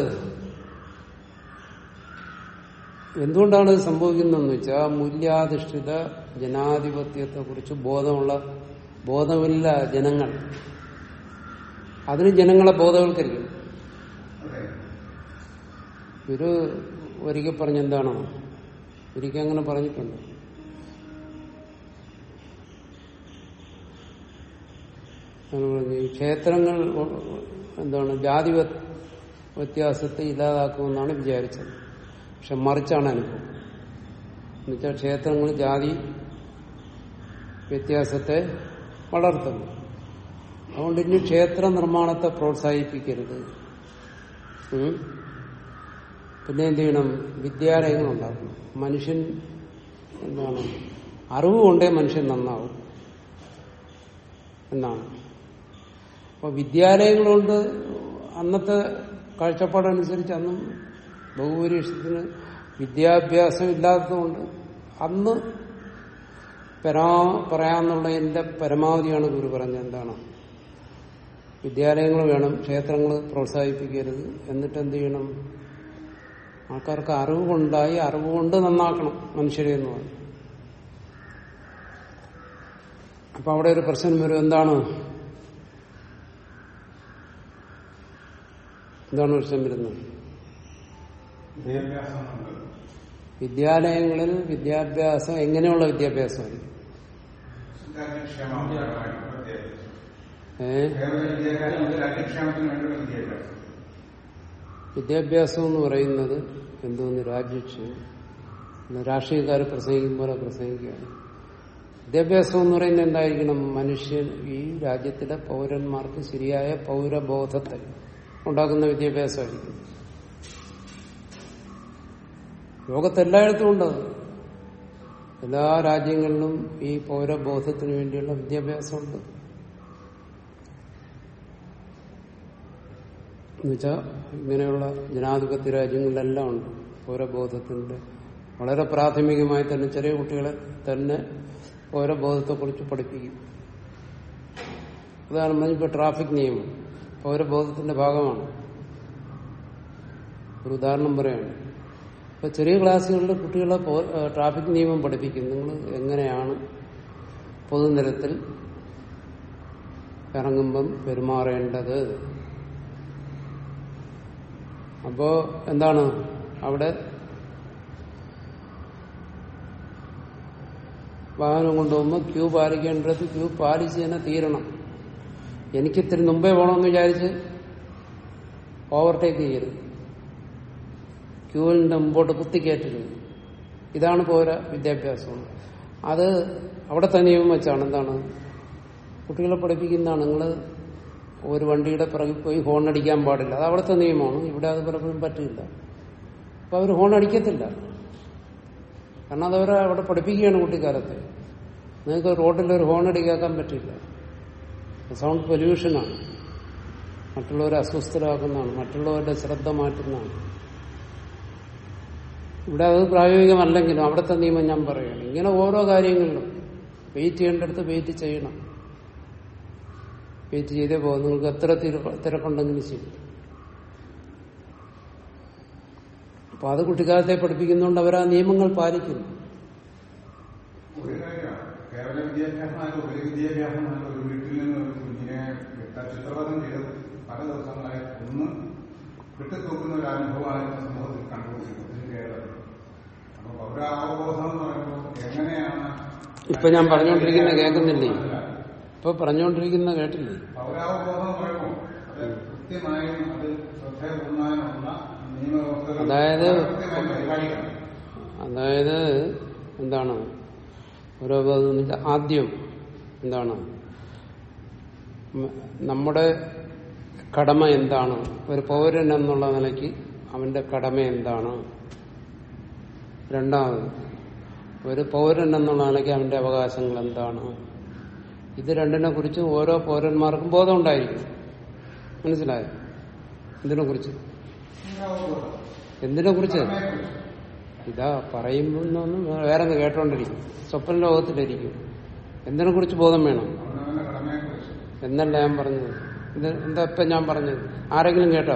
എന്തുകൊണ്ടാണ് ഇത് സംഭവിക്കുന്നതെന്ന് വെച്ചാൽ മൂല്യാധിഷ്ഠിത ജനാധിപത്യത്തെ കുറിച്ച് ബോധമുള്ള ബോധമില്ല ജനങ്ങൾ അതിന് ജനങ്ങളെ ബോധവൽക്കരിക്കും അതെ ഒരു ഒരിക്കൽ പറഞ്ഞെന്താണോ ഒരിക്കൽ അങ്ങനെ പറഞ്ഞിട്ടുണ്ട് അങ്ങനെ പറഞ്ഞു ഈ ക്ഷേത്രങ്ങൾ എന്താണ് ജാതി വ്യ- വ്യത്യാസത്തെ ഇല്ലാതാക്കുമെന്നാണ് വിചാരിച്ചത് പക്ഷെ മറിച്ചാണ് അനുഭവം എന്നുവെച്ചാൽ ക്ഷേത്രങ്ങൾ ജാതി വ്യത്യാസത്തെ വളർത്തുന്നു അതുകൊണ്ട് ഇനി ക്ഷേത്ര നിർമ്മാണത്തെ പ്രോത്സാഹിപ്പിക്കരുത് ഉം. പിന്നെ എന്ത് ചെയ്യണം വിദ്യാലയങ്ങൾ ഉണ്ടാക്കണം മനുഷ്യൻ എന്താണ് അറിവ് കൊണ്ടേ മനുഷ്യൻ നന്നാവും എന്നാണ് അപ്പൊ വിദ്യാലയങ്ങളുണ്ട് അന്നത്തെ കാഴ്ചപ്പാടനുസരിച്ച് അന്നും ബഹുഭൂരിപക്ഷത്തിന് വിദ്യാഭ്യാസം ഇല്ലാത്തതുകൊണ്ട് അന്ന് പരാ പറയാന്നുള്ളതിന്റെ പരമാവധിയാണ് ഗുരു പറഞ്ഞത് എന്താണ് വിദ്യാലയങ്ങൾ വേണം ക്ഷേത്രങ്ങൾ പ്രോത്സാഹിപ്പിക്കരുത് എന്നിട്ട് എന്ത് ചെയ്യണം ആൾക്കാർക്ക് അറിവ് കൊണ്ടായി അറിവ് കൊണ്ട് നന്നാക്കണം മനുഷ്യരെ എന്ന് പറയും അപ്പൊ അവിടെ ഒരു പ്രശ്നം വരും എന്താണ് എന്താണ് പ്രശ്നം വരുന്നത് വിദ്യാഭ്യാസമുണ്ട് വിദ്യാലയങ്ങളിൽ വിദ്യാഭ്യാസം എങ്ങനെയുള്ള വിദ്യാഭ്യാസമായിരിക്കും രാജ്യക്ഷേമമായിട്ടുള്ള വിദ്യാഭ്യാസം ഏഹ് കേരള വിദ്യാഭ്യാസം രാജ്യക്ഷേമത്തിന് വേണ്ടിയുള്ള വിദ്യാഭ്യാസം വിദ്യാഭ്യാസം എന്ന് പറയുന്നത് എന്തോന്ന് രാജ്യക്ഷേമം ഇന്ന് രാഷ്ട്രീയക്കാർ പ്രസംഗിക്കും പോലെ പ്രസംഗിക്കുകയാണ് വിദ്യാഭ്യാസം എന്ന് പറയുന്നത് എന്തായിരിക്കണം മനുഷ്യൻ ഈ രാജ്യത്തിലെ പൗരന്മാർക്ക് ശരിയായ പൗരബോധത്തെ ഉണ്ടാക്കുന്ന വിദ്യാഭ്യാസമായിരിക്കും ലോകത്തെല്ലായിടത്തും ഉണ്ട് അത്. എല്ലാ രാജ്യങ്ങളിലും ഈ പൗരബോധത്തിന് വേണ്ടിയുള്ള വിദ്യാഭ്യാസമുണ്ട് എന്നുവെച്ചാൽ ഇങ്ങനെയുള്ള ജനാധിപത്യ രാജ്യങ്ങളിലെല്ലാം ഉണ്ട് പൗരബോധത്തിന്റെ വളരെ പ്രാഥമികമായി തന്നെ ചെറിയ കുട്ടികളെ തന്നെ പൗരബോധത്തെക്കുറിച്ച് പഠിപ്പിക്കും ഉദാഹരണം ഇപ്പൊ ട്രാഫിക് നിയമം പൗരബോധത്തിന്റെ ഭാഗമാണ് ഒരു ഉദാഹരണം പറയാണ് ഇപ്പൊ ചെറിയ ക്ലാസ്സുകളിൽ കുട്ടികളെ പൗ- ഏഹ് ട്രാഫിക് നിയമം പഠിപ്പിക്കും നിങ്ങൾ എങ്ങനെയാണ് പൊതുനിരത്തിൽ ഇറങ്ങുമ്പം പെരുമാറേണ്ടത് അപ്പോ എന്താണ് അവിടെ വാഹനം കൊണ്ടുപോകുമ്പോൾ ക്യൂ പാലിക്കേണ്ടത് ക്യൂ പാലിച്ച് തന്നെ തീരണം എനിക്ക് ഇത്തിരി മുമ്പേ പോകണമെന്ന് വിചാരിച്ച് ഓവർടേക്ക് ചെയ്യരുത് ക്യൂവിന്റെ മുമ്പോട്ട് കുത്തിക്കയറ്റരുത് ഇതാണ് പോര വിദ്യാഭ്യാസം അത് അവിടുത്തെ നിയമം വെച്ചാണ് എന്താണ് കുട്ടികളെ പഠിപ്പിക്കുന്നതാണ് നിങ്ങൾ ഒരു വണ്ടിയുടെ പിറകിൽ പോയി ഹോൺ അടിക്കാൻ പാടില്ല അത് അവിടുത്തെ നിയമമാണ് ഇവിടെ അത് പലപ്പോഴും പറ്റില്ല അപ്പൊ അവർ ഹോൺ അടിക്കത്തില്ല കാരണം അതവരെ അവിടെ പഠിപ്പിക്കുകയാണ് കുട്ടിക്കാലത്തെ നിങ്ങൾക്ക് റോഡിൽ ഒരു ഹോൺ അടിക്കാൻ പറ്റില്ല സൗണ്ട് പൊല്യൂഷനാണ് മറ്റുള്ളവരെ അസ്വസ്ഥരാക്കുന്നതാണ് മറ്റുള്ളവരുടെ ശ്രദ്ധ മാറ്റുന്നതാണ് ഇവിടെ അത് പ്രായോഗികമല്ലെങ്കിലും അവിടുത്തെ നിയമം ഞാൻ പറയുകയാണ് ഇങ്ങനെ ഓരോ കാര്യങ്ങളിലും വെയിറ്റ് ചെയ്യേണ്ടടുത്ത് വെയിറ്റ് ചെയ്യണം വെയിറ്റ് ചെയ്തേ പോകും നിങ്ങൾക്ക് എത്ര തിര- തിരക്കുണ്ടെങ്കിലും ശരി അപ്പൊ അത് കുട്ടിക്കാലത്തെ പഠിപ്പിക്കുന്നതുകൊണ്ട് അവർ ആ നിയമങ്ങൾ പാലിക്കുന്നു ഒരു കാര്യമാണ് കേവല വിദ്യാഭ്യാസമായാലും ഉപരി വിദ്യാഭ്യാസമായാലും ഒരു വീട്ടിൽ നിന്ന് ഒരു കുഞ്ഞിനെ വിട്ട ചിത്രപഥം ചെയ്ത് പല ദിവസങ്ങളായി ഒന്ന് വിട്ടുതൂക്കുന്ന ഒരു അനുഭവമാണ് സമൂഹത്തിൽ കണ്ടുപിടിക്കുന്നത് കേരളത്തിൽ അപ്പൊ പൗരാവബോധം എന്ന് പറയുമ്പോൾ എങ്ങനെയാണ് ഇപ്പൊ ഞാൻ പറഞ്ഞുകൊണ്ടിരിക്കുന്ന കേൾക്കുന്നില്ലേ ഇപ്പൊ പറഞ്ഞുകൊണ്ടിരിക്കുന്ന കേട്ടില്ലേ പൗരാവബോധം എന്ന് പറയുമ്പോൾ അത് കൃത്യമായും അത് ശ്രദ്ധയൂർന്നാനുള്ള നിയമവ്യവസ്ഥകൾ അതായത് കൃത്യമായി പരിപാലിക്കണം അതായത് എന്താണ് ഓരോ ബോധം എന്ന് വെച്ചാൽ ആദ്യം എന്താണ് ഉം, നമ്മുടെ കടമ എന്താണ് ഒരു പൗരൻ എന്നുള്ള നിലയ്ക്ക് അവന്റെ കടമ എന്താണ് രണ്ടാമത് ഒരു പൗരൻ എന്നുള്ള നിലയ്ക്ക് അവന്റെ അവകാശങ്ങൾ എന്താണ് ഇത് രണ്ടിനെ കുറിച്ച് ഓരോ പൗരന്മാർക്കും ബോധം ഉണ്ടായിരിക്കും മനസ്സിലായോ ഇതിനെ കുറിച്ച് പൗരാവബോധം എന്തിനെ കുറിച്ച് കടമയെക്കുറിച്ച്. ഇതാ പറയുന്നൊന്നും വേറെ ഒന്ന് കേട്ടോണ്ടിരിക്കും സ്വപ്ന ലോകത്തിലിരിക്കും എന്തിനെ കുറിച്ച് ബോധം വേണം അവനവന്റെ കടമയെക്കുറിച്ച് എന്നല്ല ഞാൻ പറഞ്ഞത് ഇത് എന്താ ഇപ്പൊ ഞാൻ പറഞ്ഞത് ആരെങ്കിലും കേട്ടോ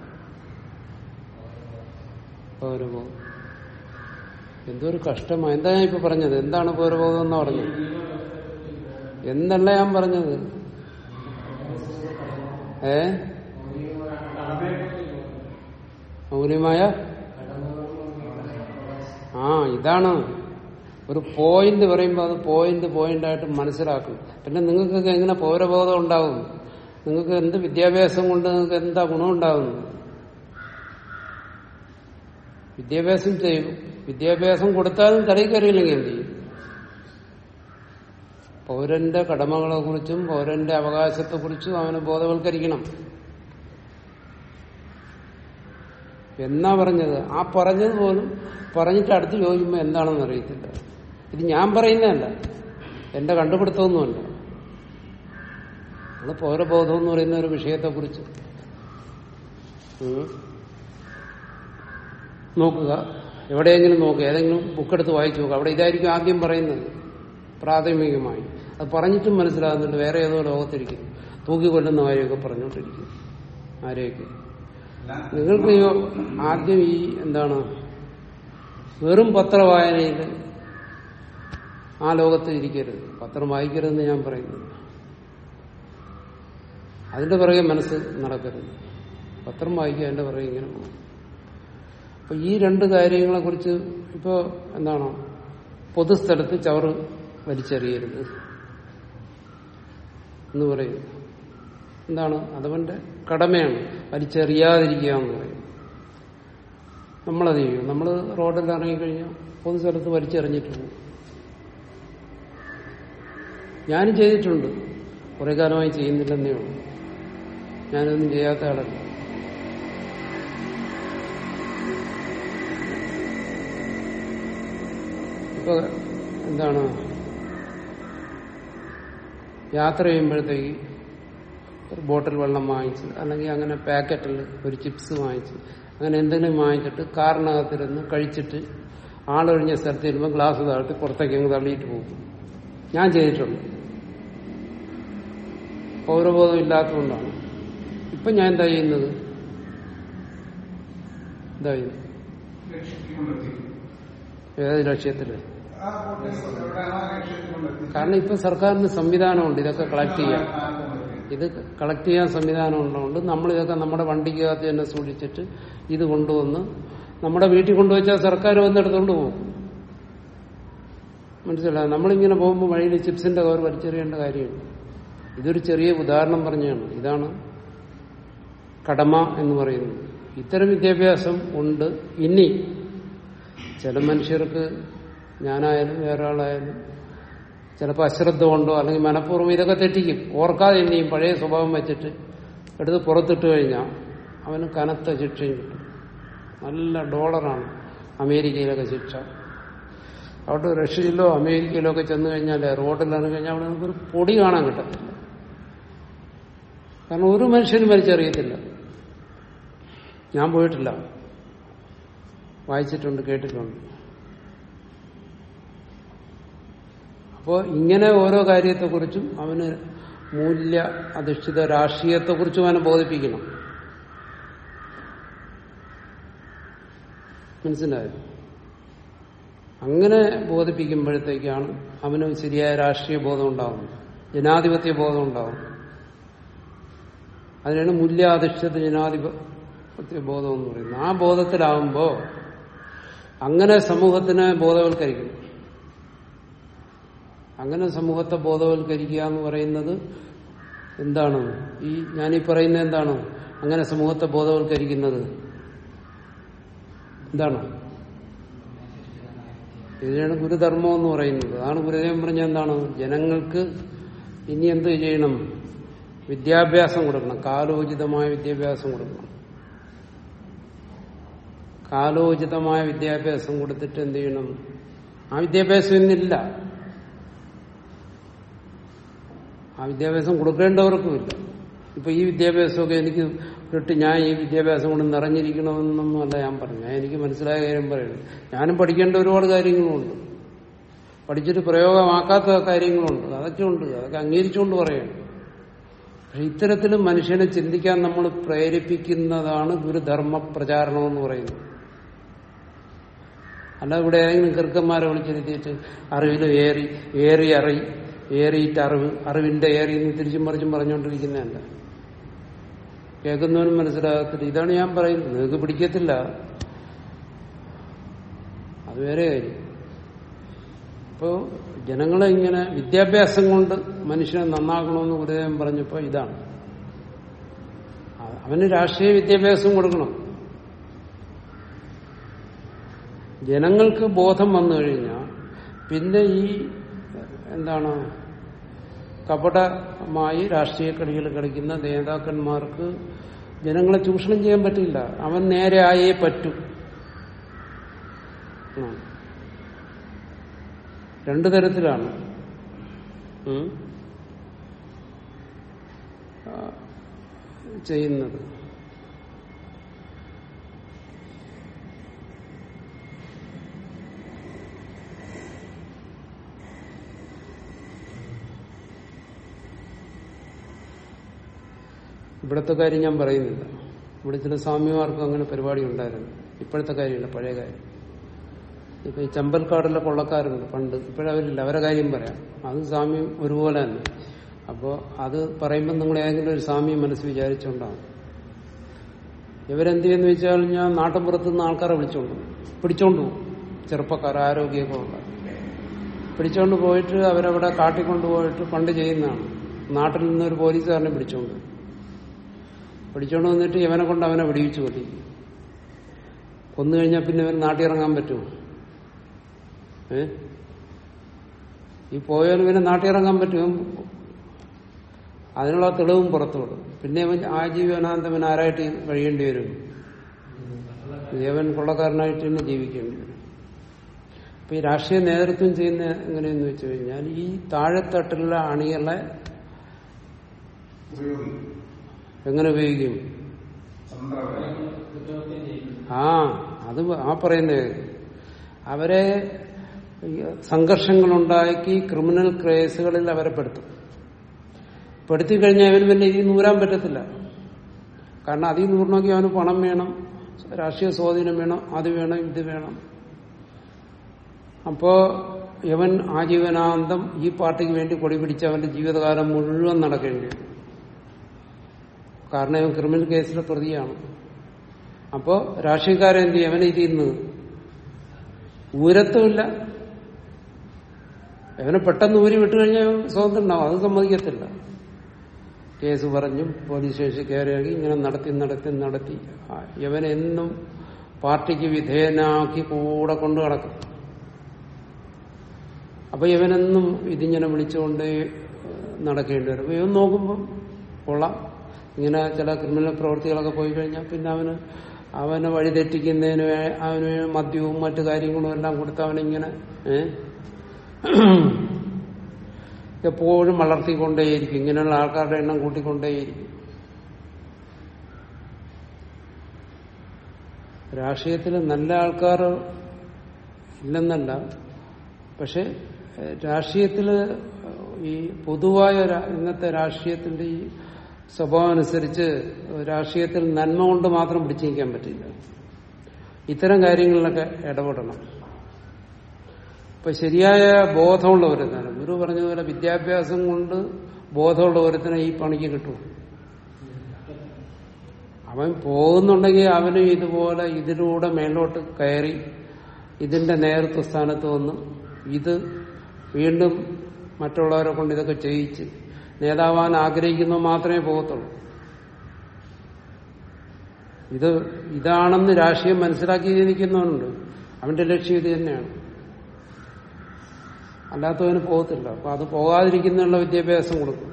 പൗരബോധം എന്തൊരു കഷ്ടമാണ് എന്താ ഞാൻ ഇപ്പൊ പറഞ്ഞത് എന്താണ് പൗരബോധം എന്നാ പറഞ്ഞത് എന്നല്ല ഞാൻ പറഞ്ഞത് ഏ മൗലികമായ ആ ഇതാണ് ഒരു പോയിന്റ് പറയുമ്പോൾ അത് പോയിന്റ് പോയിന്റ് ആയിട്ട് മനസ്സിലാക്കും പിന്നെ നിങ്ങൾക്കൊക്കെ എങ്ങനെ പൗരബോധം ഉണ്ടാകും നിങ്ങൾക്ക് എന്ത് വിദ്യാഭ്യാസം കൊണ്ട് നിങ്ങൾക്ക് എന്താ ഗുണമുണ്ടാകുന്നു വിദ്യാഭ്യാസം ചെയ്യും വിദ്യാഭ്യാസം കൊടുത്താലും തലയിൽ കയറിയില്ലെങ്കിൽ എന്ത് ചെയ്യും പൗരന്റെ കടമകളെ കുറിച്ചും പൗരന്റെ അവകാശത്തെ കുറിച്ചും അവനെ ബോധവൽക്കരിക്കണം എന്നാ പറഞ്ഞത് ആ പറഞ്ഞത് പോലും പറഞ്ഞിട്ട് അടുത്ത് ചോദിക്കുമ്പോൾ എന്താണെന്ന് അറിയത്തില്ല ഇത് ഞാൻ പറയുന്നതല്ല എന്റെ കണ്ടുപിടുത്തമൊന്നുമല്ല നമ്മൾ പൗരബോധം എന്ന് പറയുന്ന ഒരു വിഷയത്തെക്കുറിച്ച് ഉം. നോക്കുക എവിടെയെങ്കിലും നോക്കുക ഏതെങ്കിലും ബുക്കെടുത്ത് വായിച്ചു നോക്കുക അവിടെ ഇതായിരിക്കും ആദ്യം പറയുന്നത് പ്രാഥമികമായി അത് പറഞ്ഞിട്ടും മനസ്സിലാകുന്നുണ്ട് വേറെ ഏതോ ലോകത്തിരിക്കുന്നു തൂക്കി കൊല്ലുന്ന കാര്യമൊക്കെ പറഞ്ഞുകൊണ്ടിരിക്കുന്നു ആരെയൊക്കെ എല്ലാം നിങ്ങൾക്ക് ഈ ആദ്യം ഈ എന്താണ് വെറും പത്രവായനയിൽ ആ ലോകത്ത് ഇരിക്കരുത് പത്രം വായിക്കരുതെന്ന് ഞാൻ പറയുന്നു അതിന്റെ പിറകെ മനസ്സ് നടക്കരുത് പത്രം വായിക്കുക അതിന്റെ പിറകെ ഇങ്ങനെ പോകും അപ്പൊ ഈ രണ്ട് കാര്യങ്ങളെ കുറിച്ച് ഇപ്പോ എന്താണ് പൊതുസ്ഥലത്ത് ചവറ് വലിച്ചെറിയരുത് എന്ന് പറയും എന്താണ് അതവന്റെ കടമയാണ് വലിച്ചെറിയാതിരിക്കുക എന്ന് പറയും നമ്മളത് ചെയ്യും നമ്മൾ റോഡിൽ ഇറങ്ങിക്കഴിഞ്ഞാൽ പൊതു സ്ഥലത്ത് വലിച്ചെറിഞ്ഞിട്ട് പോകും ഞാനും ചെയ്തിട്ടുണ്ട് കുറെ കാലമായി ചെയ്യുന്നില്ലെന്നേ ഉള്ളൂ ഞാനൊന്നും ചെയ്യാത്ത ആളല്ല ഇപ്പൊ എന്താണ് യാത്ര ചെയ്യുമ്പോഴത്തേക്ക് ഒരു ബോട്ടിൽ വെള്ളം വാങ്ങിച്ച് അല്ലെങ്കിൽ അങ്ങനെ പാക്കറ്റിൽ ഒരു ചിപ്സ് വാങ്ങിച്ച് അങ്ങനെ എന്തെങ്കിലും വാങ്ങിച്ചിട്ട് കാറിനകത്തിരുന്ന് കഴിച്ചിട്ട് ആളൊഴിഞ്ഞ സ്ഥലത്ത് ഇരുമ്പോൾ ഗ്ലാസ് താഴ്ത്തി പുറത്തേക്ക് അങ്ങ് തള്ളിയിട്ട് പോകും ഞാൻ ചെയ്തിട്ടുണ്ട് പൗരബോധം ഇല്ലാത്തതുകൊണ്ടാണ് ഇപ്പൊ ഞാൻ എന്താ ചെയ്യുന്നത് എന്താ ചെയ്യുന്നത് ലക്ഷ്യത്തിൽ കൊണ്ടെത്തി ഏത് ലക്ഷ്യത്തില് ആ ബോട്ടിൽ എവിടെയാണോ ആ ലക്ഷ്യത്തിൽ കൊണ്ടെത്തി കാരണം ഇപ്പൊ സർക്കാരിന് സംവിധാനമുണ്ട് ഇതൊക്കെ കളക്ട് ചെയ്യാൻ ആ കൊണ്ടെത്തി. ഇത് കളക്ട് ചെയ്യാൻ സംവിധാനം ഉള്ളതുകൊണ്ട് നമ്മൾ ഇതൊക്കെ നമ്മുടെ വണ്ടിക്കകത്ത് തന്നെ സൂക്ഷിച്ചിട്ട് ഇത് കൊണ്ടുവന്ന് നമ്മുടെ വീട്ടിൽ കൊണ്ടുവച്ചാൽ സർക്കാർ വന്നെടുത്തോണ്ട് പോകും മനസ്സിലായി നമ്മളിങ്ങനെ പോകുമ്പോൾ വഴിയിൽ ചിപ്സിന്റെ കവർ വലിച്ചെറിയേണ്ട കാര്യമുണ്ട് ഇതൊരു ചെറിയ ഉദാഹരണം പറഞ്ഞാണ് ഇതാണ് കടമ എന്ന് പറയുന്നത് ഇത്തരം വിദ്യാഭ്യാസം ഉണ്ട് ഇനി ചില മനുഷ്യർക്ക് ഞാനായാലും വേറെ ആളായാലും ചിലപ്പോൾ അശ്രദ്ധ കൊണ്ടോ അല്ലെങ്കിൽ മനഃപൂർവ്വം ഇതൊക്കെ തെറ്റിക്കും ഓർക്കാതെ എന്ത് ചെയ്യും പഴയ സ്വഭാവം വെച്ചിട്ട് എടുത്ത് പുറത്തിട്ട് കഴിഞ്ഞാൽ അവന് കനത്ത ശിക്ഷയും കിട്ടും നല്ല ഡോളറാണ് അമേരിക്കയിലൊക്കെ ശിക്ഷ അവിടെ റഷ്യയിലോ അമേരിക്കയിലോ ഒക്കെ ചെന്ന് കഴിഞ്ഞാൽ റോഡിൽ ഇറങ്ങി കഴിഞ്ഞാൽ അവിടെ നമുക്കൊരു പൊടി കാണാൻ കിട്ടത്തില്ല കാരണം ഒരു മനുഷ്യനും വലിച്ചറിയത്തില്ല ഞാൻ പോയിട്ടില്ല വായിച്ചിട്ടുണ്ട് കേട്ടിട്ടുണ്ട് അപ്പോൾ ഇങ്ങനെ ഓരോ കാര്യത്തെക്കുറിച്ചും അവന് മൂല്യ അധിഷ്ഠിത രാഷ്ട്രീയത്തെക്കുറിച്ചും അവനെ ബോധിപ്പിക്കണം മനസ്സിലായോ അങ്ങനെ ബോധിപ്പിക്കുമ്പോഴത്തേക്കാണ് അവന് ശരിയായ രാഷ്ട്രീയ ബോധം ഉണ്ടാകുന്നത് ജനാധിപത്യ ബോധം ഉണ്ടാകും അതിനാണ് മൂല്യാധിഷ്ഠിത ജനാധിപത്യ ബോധം എന്ന് പറയുന്നത് ആ ബോധത്തിലാവുമ്പോ അങ്ങനെ സമൂഹത്തിനെ ബോധവൽക്കരിക്കണം അങ്ങനെ സമൂഹത്തെ ബോധവൽക്കരിക്കുക എന്ന് പറയുന്നത് എന്താണ് ഈ ഞാനീ പറയുന്നത് എന്താണ് അങ്ങനെ സമൂഹത്തെ ബോധവൽക്കരിക്കുന്നത് എന്താണ് ഇതിനാണ് ഗുരുധർമ്മം എന്ന് പറയുന്നത് അതാണ് ഗുരുദേവൻ പറഞ്ഞ എന്താണ് ജനങ്ങൾക്ക് ഇനി എന്ത് ചെയ്യണം വിദ്യാഭ്യാസം കൊടുക്കണം കാലോചിതമായ വിദ്യാഭ്യാസം കൊടുക്കണം കാലോചിതമായ വിദ്യാഭ്യാസം കൊടുത്തിട്ട് എന്ത് ചെയ്യണം ആ വിദ്യാഭ്യാസം ഇന്നില്ല ആ വിദ്യാഭ്യാസം കൊടുക്കേണ്ടവർക്കുമില്ല ഇപ്പൊ ഈ വിദ്യാഭ്യാസമൊക്കെ എനിക്ക് ഇട്ട് ഞാൻ ഈ വിദ്യാഭ്യാസം കൊണ്ട് നിറഞ്ഞിരിക്കണമെന്നൊന്നുമല്ല ഞാൻ പറഞ്ഞു ഞാൻ എനിക്ക് മനസ്സിലായ കാര്യം പറയുന്നത് ഞാനും പഠിക്കേണ്ട ഒരുപാട് കാര്യങ്ങളുണ്ട് പഠിച്ചിട്ട് പ്രയോഗമാക്കാത്ത കാര്യങ്ങളുണ്ട് അതൊക്കെ ഉണ്ട് അതൊക്കെ അംഗീകരിച്ചുകൊണ്ട് പറയണം പക്ഷെ ഇത്തരത്തിൽ മനുഷ്യനെ ചിന്തിക്കാൻ നമ്മൾ പ്രേരിപ്പിക്കുന്നതാണ് ഗുരുധർമ്മ പ്രചാരണം എന്ന് പറയുന്നത് അല്ല ഇവിടെ ഏതെങ്കിലും കൃക്കന്മാരെ വിളിച്ചിരുത്തിയിട്ട് അറിവിൽ ഏറി ഏറി അറി ഏറിയിട്ട് അറിവ് അറിവിന്റെ ഏറി എന്ന് തിരിച്ചും മറിച്ചും പറഞ്ഞുകൊണ്ടിരിക്കുന്നതല്ല കേൾക്കുന്നവനും മനസ്സിലാകത്തില്ല ഇതാണ് ഞാൻ പറയുന്നത് നിങ്ങൾക്ക് പിടിക്കത്തില്ല അത് വേറെ കാര്യം ഇപ്പോ ജനങ്ങളെ ഇങ്ങനെ വിദ്യാഭ്യാസം കൊണ്ട് മനുഷ്യനെ നന്നാക്കണമെന്ന് ഗുരുദേവൻ പറഞ്ഞപ്പോ ഇതാണ് അവന് രാഷ്ട്രീയ വിദ്യാഭ്യാസം കൊടുക്കണം ജനങ്ങൾക്ക് ബോധം വന്നു കഴിഞ്ഞാൽ പിന്നെ ഈ എന്താണ് കപടമായി രാഷ്ട്രീയ കളികൾ കളിക്കുന്ന നേതാക്കന്മാർക്ക് ജനങ്ങളെ ചൂഷണം ചെയ്യാൻ പറ്റില്ല അവൻ നേരെ ആയേ പറ്റൂ ആ. രണ്ടു തരത്തിലാണ് ഉം. ആ, ചെയ്യുന്നത് ഇവിടുത്തെ കാര്യം ഞാൻ പറയുന്നില്ല ഇവിടെ ചില സ്വാമിമാർക്കും അങ്ങനെ പരിപാടി ഉണ്ടായിരുന്നു ഇപ്പോഴത്തെ കാര്യമില്ല പഴയ കാര്യം ഇപ്പൊ ഈ ചമ്പൽക്കാടിലെ കൊള്ളക്കാരുണ്ട് പണ്ട് ഇപ്പോഴവരില്ല അവരെ കാര്യം പറയാം അത് സ്വാമ്യം ഒരുപോലെ തന്നെ അപ്പോൾ അത് പറയുമ്പോൾ നിങ്ങൾ ഏതെങ്കിലും ഒരു സ്വാമിയെ മനസ്സ് വിചാരിച്ചുകൊണ്ടാണ് ഇവരെന്ത് ചെയ്യുന്ന വെച്ചാൽ ഞാൻ നാട്ടിൻപുറത്ത് നിന്ന് ആൾക്കാരെ വിളിച്ചോണ്ട് പോകും. പിടിച്ചോണ്ട് പോകും ചെറുപ്പക്കാർ ആരോഗ്യമൊക്കെ ഉള്ള പിടിച്ചോണ്ട് പോയിട്ട് അവരവിടെ കാട്ടിക്കൊണ്ടുപോയിട്ട് പണ്ട് ചെയ്യുന്നതാണ് നാട്ടിൽ നിന്നൊരു പോലീസുകാരനെ പിടിച്ചോണ്ട് പോകും. പിടിച്ചോണ്ട് വന്നിട്ട് ഇവനെ കൊണ്ട് അവനെ വെടിവെച്ച് കൊല്ലിക്കും കൊന്നു കഴിഞ്ഞാൽ പിന്നെ ഇവൻ നാട്ടിലിറങ്ങാൻ പറ്റുമോ ഏ ഈ പോയാലും ഇവനെ നാട്ടിലിറങ്ങാൻ പറ്റും അതിനുള്ള തെളിവും പുറത്തു വിടും പിന്നെ അവൻ ആജീവനാന്തവൻ ആരായിട്ട് കഴിയേണ്ടി വരും ഇവൻ കൊള്ളക്കാരനായിട്ട് തന്നെ ജീവിക്കേണ്ടി വരും അപ്പൊ ഈ രാഷ്ട്രീയ നേതൃത്വം ചെയ്യുന്ന എങ്ങനെയെന്ന് വെച്ച് കഴിഞ്ഞാൽ ഈ താഴെത്തട്ടിലുള്ള അണികളെ ഉപയോഗിക്കും എങ്ങനെ ഉപയോഗിക്കും തന്ത്രപരം ആ അത് ആ പറയുന്നത് അവരെ ഈ സംഘർഷങ്ങളുണ്ടാക്കി ക്രിമിനൽ കേസുകളിൽ അവരെ പെടുത്തും പെടുത്തി കഴിഞ്ഞാൽ അവന് പിന്നെ ഇതിൽ നൂരാൻ പറ്റത്തില്ല കാരണം അതിൽ നൂറണമെങ്കിൽ അവന് പണം വേണം രാഷ്ട്രീയ സ്വാധീനം വേണം അത് വേണം ഇത് വേണം അപ്പോ ഇവൻ ആജീവനാന്തം ഈ പാർട്ടിക്ക് വേണ്ടി കൊടി പിടിച്ച് അവന്റെ ജീവിതകാലം മുഴുവൻ നടക്കേണ്ടി വരും കാരണം ഇവൻ ക്രിമിനൽ കേസിലെ പ്രതിയാണ് അപ്പോ രാഷ്ട്രീയക്കാരൻ എന്ത് ചെയ്യും അവനെ ഇതിന്ന് ഊരത്തുമില്ല അവനെ പെട്ടെന്ന് ഊരി വിട്ടുകഴിഞ്ഞാൽ അവൻ സ്വതന്ത്രം ഉണ്ടാവും അത് സമ്മതിക്കത്തില്ല കേസ് പറഞ്ഞും പോലീസ് സ്റ്റേഷൻ കയറിയാക്കി ഇങ്ങനെ നടത്തി നടത്തി നടത്തി ആ, ഇവനെ എന്നും പാർട്ടിക്ക് വിധേയനാക്കി കൂടെ കൊണ്ടു നടക്കും അപ്പൊ ഇവനെന്നും ഇതിങ്ങനെ വിളിച്ചുകൊണ്ട് നടക്കേണ്ടി വരും അപ്പൊ ഇവൻ നോക്കുമ്പോൾ കൊള്ളാം ഇങ്ങനെ ചില ക്രിമിനൽ പ്രവൃത്തികളൊക്കെ പോയി കഴിഞ്ഞാൽ പിന്നെ അവന് അവനെ വഴിതെറ്റിക്കുന്നതിന് വേ- അവന് മദ്യവും മറ്റു കാര്യങ്ങളും എല്ലാം കൊടുത്ത് അവനിങ്ങനെ ഏ? എപ്പോഴും വളർത്തിക്കൊണ്ടേയിരിക്കും ഇങ്ങനെയുള്ള ആൾക്കാരുടെ എണ്ണം കൂട്ടിക്കൊണ്ടേയിരിക്കും രാഷ്ട്രീയത്തിൽ നല്ല ആൾക്കാർ ഇല്ലെന്നല്ല പക്ഷെ ഏഹ്, രാഷ്ട്രീയത്തില് ഈ പൊതുവായ രാ- ഇന്നത്തെ രാഷ്ട്രീയത്തിന്റെ ഈ സ്വഭാവം അനുസരിച്ച് രാഷ്ട്രീയത്തിൽ നന്മ കൊണ്ട് മാത്രം പിടിച്ചു നിൽക്കാൻ പറ്റില്ല ഇത്തരം കാര്യങ്ങളിലൊക്കെ ഇടപെടണം ഇപ്പൊ ശരിയായ ബോധമുള്ള ഒരുത്തനാണ് ഗുരു പറഞ്ഞതുപോലെ വിദ്യാഭ്യാസം കൊണ്ട് ബോധമുള്ള ഒരുത്തനെ ഈ പണിക്ക് കിട്ടും അവൻ പോകുന്നുണ്ടെങ്കിൽ അവനും ഇതുപോലെ ഇതിലൂടെ മേലോട്ട് കയറി ഇതിന്റെ നേതൃത്വ സ്ഥാനത്ത് വന്ന് ഇത് വീണ്ടും മറ്റുള്ളവരെ കൊണ്ട് ഇതൊക്കെ ചെയ്യിച്ച് നേതാവാൻ ആഗ്രഹിക്കുന്നത് മാത്രമേ പോകത്തുള്ളൂ ഇത് ഇതാണെന്ന് രാഷ്ട്രീയം മനസ്സിലാക്കി നിൽക്കുന്നവനുണ്ട് അവന്റെ ലക്ഷ്യം ഇത് തന്നെയാണ് അല്ലാത്തവന് പോകത്തില്ല അപ്പൊ അത് പോകാതിരിക്കുന്നതിനുള്ള വിദ്യാഭ്യാസം കൊടുക്കും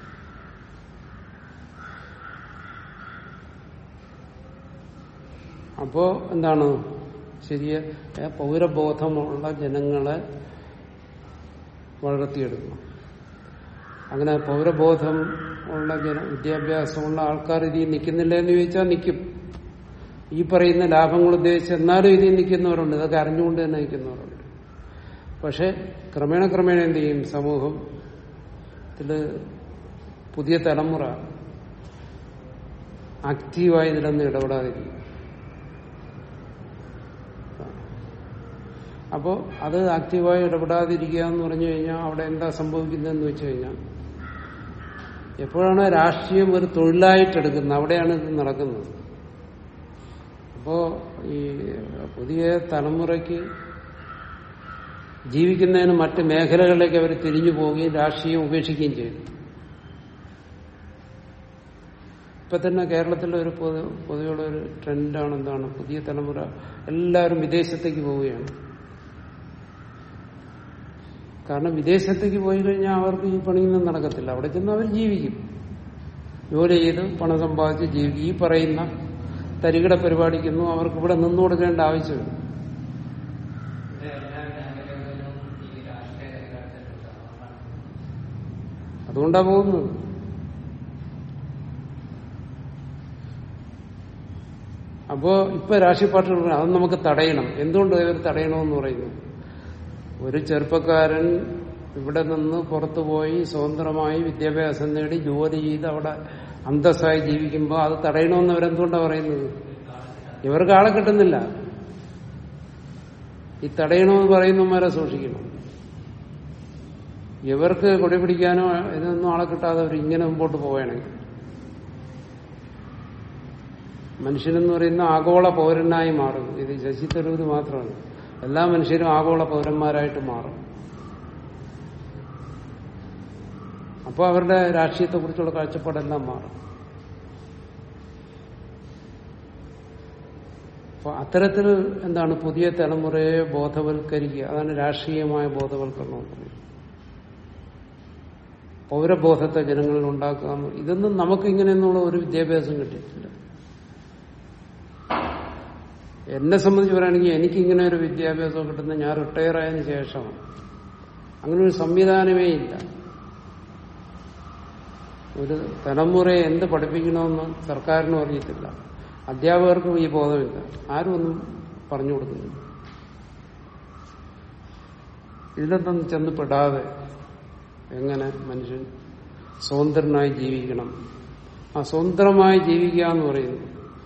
അപ്പോ എന്താണ് ശരിയ ഏ, പൗരബോധമുള്ള ജനങ്ങളെ വളർത്തിയെടുക്കണം അങ്ങനെ പൗരബോധം ഉള്ള ജന വിദ്യാഭ്യാസമുള്ള ആൾക്കാർ ഇതിൽ നിൽക്കുന്നില്ല എന്ന് ചോദിച്ചാൽ നിൽക്കും ഈ പറയുന്ന ലാഭങ്ങൾ ഉദ്ദേശിച്ച് എന്നാലും ഇതിൽ നിൽക്കുന്നവരുണ്ട് ഇതൊക്കെ അറിഞ്ഞുകൊണ്ട് തന്നെ നിൽക്കുന്നവരുണ്ട് പക്ഷെ ക്രമേണ ക്രമേണ എന്ത് ചെയ്യും സമൂഹം ഇതില് പുതിയ തലമുറ ആക്റ്റീവായി ഇതിലൊന്നും ഇടപെടാതിരിക്കും അപ്പോൾ അത് ആക്റ്റീവായി ഇടപെടാതിരിക്കുക എന്ന് പറഞ്ഞു കഴിഞ്ഞാൽ അവിടെ എന്താ സംഭവിക്കുന്നതെന്ന് വെച്ച് കഴിഞ്ഞാൽ എപ്പോഴാണ് രാഷ്ട്രീയം ഒരു തൊഴിലായിട്ടെടുക്കുന്നത് അവിടെയാണ് ഇത് നടക്കുന്നത് അപ്പോ ഈ പുതിയ തലമുറയ്ക്ക് ജീവിക്കുന്നതിന് മറ്റ് മേഖലകളിലേക്ക് അവർ തിരിഞ്ഞു പോവുകയും രാഷ്ട്രീയം ഉപേക്ഷിക്കുകയും ചെയ്തു ഇപ്പൊ തന്നെ കേരളത്തിലെ ഒരു പൊതു പൊതുവെയുള്ള ഒരു ട്രെൻഡാണ് എന്താണ് പുതിയ തലമുറ എല്ലാവരും വിദേശത്തേക്ക് പോവുകയാണ് കാരണം വിദേശത്തേക്ക് പോയി കഴിഞ്ഞാൽ അവർക്ക് ഈ പണിയൊന്നും നടക്കത്തില്ല അവിടെ ചെന്ന് അവർ ജീവിക്കും ജോലി ചെയ്ത് പണം സമ്പാദിച്ച് ജീവിക്കും ഈ പറയുന്ന തരികിട പരിപാടിക്കൊന്നും അവർക്ക് ഇവിടെ നിന്നു കൊടുക്കേണ്ട ആവശ്യമില്ല അതുകൊണ്ടാ പോകുന്നത് അപ്പോ ഇപ്പൊ രാഷ്ട്രീയ പാർട്ടികൾ അത് നമുക്ക് തടയണം എന്തുകൊണ്ട് ഇവർ തടയണമെന്ന് പറയുന്നു ഒരു ചെറുപ്പക്കാരൻ ഇവിടെ നിന്ന് പുറത്തു പോയി സ്വതന്ത്രമായി വിദ്യാഭ്യാസം നേടി ജോലി ചെയ്ത് അവിടെ അന്തസ്സായി ജീവിക്കുമ്പോൾ അത് തടയണമെന്ന് അവരെന്തുകൊണ്ടാണ് പറയുന്നത് ഇവർക്ക് ആളെ കിട്ടുന്നില്ല ഈ തടയണമെന്ന് പറയുന്നവരെ സൂക്ഷിക്കണം ഇവർക്ക് കൊടി പിടിക്കാനോ ഇതൊന്നും ആളെ കിട്ടാതെ അവർ ഇങ്ങനെ മുമ്പോട്ട് പോവുകയാണെങ്കിൽ മനുഷ്യനെന്ന് പറയുന്ന ആഗോള പൗരനായി മാറും ഇത് ശശി തരൂർ മാത്രമാണ് എല്ലാ മനുഷ്യരും ആഗോള പൗരന്മാരായിട്ട് മാറും അപ്പോൾ അവരുടെ രാഷ്ട്രീയത്തെക്കുറിച്ചുള്ള കാഴ്ചപ്പാടെല്ലാം മാറും അപ്പൊ അത്തരത്തിൽ എന്താണ് പുതിയ തലമുറയെ ബോധവൽക്കരിക്കുക അതാണ് രാഷ്ട്രീയമായ ബോധവൽക്കരണം എന്ന് പറയുന്നത് പൗരബോധത്തെ ജനങ്ങളിൽ ഉണ്ടാക്കുക എന്ന് ഇതൊന്നും നമുക്ക് ഇങ്ങനെയൊന്നുള്ള ഒരു വിദ്യാഭ്യാസം കിട്ടിയിട്ടില്ല എന്നെ സംബന്ധിച്ച് പറയുകയാണെങ്കിൽ എനിക്ക് ഇങ്ങനെ ഒരു വിദ്യാഭ്യാസം കിട്ടുന്നത് ഞാൻ റിട്ടയർ ആയതിനു ശേഷമാണ് അങ്ങനെ ഒരു സംവിധാനമേ ഇല്ല ഒരു തലമുറയെ എന്ത് പഠിപ്പിക്കണമെന്ന് സർക്കാരിനും അറിയത്തില്ല അധ്യാപകർക്കും ഈ ബോധമില്ല ആരും ഒന്നും പറഞ്ഞു കൊടുക്കുന്നില്ല ഇതിലൊന്നും ചെന്ന് പെടാതെ എങ്ങനെ മനുഷ്യൻ സ്വതന്ത്രനായി ജീവിക്കണം ആ സ്വതന്ത്രമായി ജീവിക്കുക എന്ന് പറയുന്നു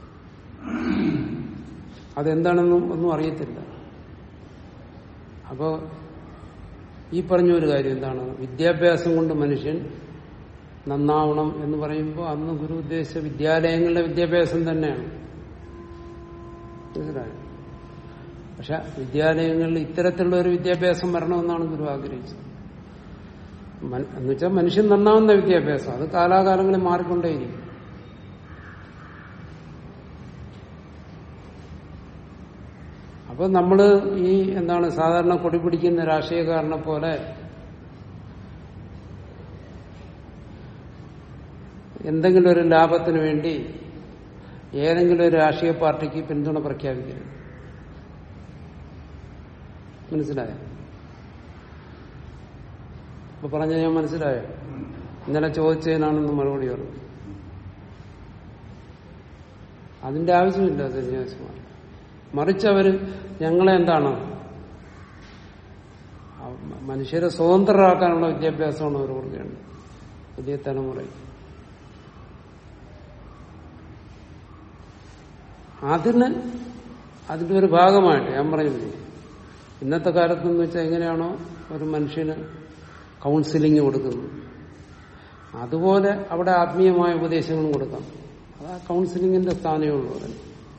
അതെന്താണെന്നും ഒന്നും അറിയത്തില്ല അപ്പോ ഈ പറഞ്ഞ ഒരു കാര്യം എന്താണ് വിദ്യാഭ്യാസം കൊണ്ട് മനുഷ്യൻ നന്നാവണം എന്ന് പറയുമ്പോൾ അന്ന് ഗുരു ഉദ്ദേശിച്ച വിദ്യാലയങ്ങളുടെ വിദ്യാഭ്യാസം തന്നെയാണ് മനസ്സിലായോ പക്ഷെ വിദ്യാലയങ്ങളിൽ ഇത്തരത്തിലുള്ള ഒരു വിദ്യാഭ്യാസം വരണമെന്നാണ് ഗുരു ആഗ്രഹിച്ചത് മൻ- എന്നുവെച്ചാൽ മനുഷ്യൻ നന്നാവുന്ന വിദ്യാഭ്യാസം അത് കാലാകാലങ്ങളിൽ മാറിക്കൊണ്ടേയിരിക്കും അപ്പൊ നമ്മള് ഈ എന്താണ് സാധാരണ കൊടി പിടിക്കുന്ന രാഷ്ട്രീയക്കാരനെ പോലെ എന്തെങ്കിലും ഒരു ലാഭത്തിന് വേണ്ടി ഏതെങ്കിലും ഒരു രാഷ്ട്രീയ പാർട്ടിക്ക് പിന്തുണ പ്രഖ്യാപിക്കരുത് മനസ്സിലായോ ഇപ്പൊ പറഞ്ഞ ഞാൻ മനസ്സിലായോ ഇന്നലെ ചോദിച്ചതിനാണെന്ന് മറുപടി പറഞ്ഞു അതിന്റെ ആവശ്യമില്ല സന്യാസിമാർ മറിച്ച് അവര് ഞങ്ങളെ എന്താണ് ആ മനുഷ്യരെ സ്വതന്ത്രരാക്കാനുള്ള വിദ്യാഭ്യാസമാണ് അവർ കൊടുക്കേണ്ടത് പുതിയ തലമുറയ്ക്ക് അതിന് അതിന്റെ ഒരു ഭാഗമായിട്ട് ഞാൻ പറഞ്ഞില്ലേ ഇന്നത്തെ കാലത്തെന്ന് വെച്ചാൽ എങ്ങനെയാണോ ഒരു മനുഷ്യന് കൗൺസിലിംഗ് കൊടുക്കുന്നത് അതുപോലെ അവിടെ ആത്മീയമായ ഉപദേശങ്ങളും കൊടുക്കാം അത് ആ കൗൺസിലിംഗിന്റെ സ്ഥാനമേ ഉള്ളൂ അതിന്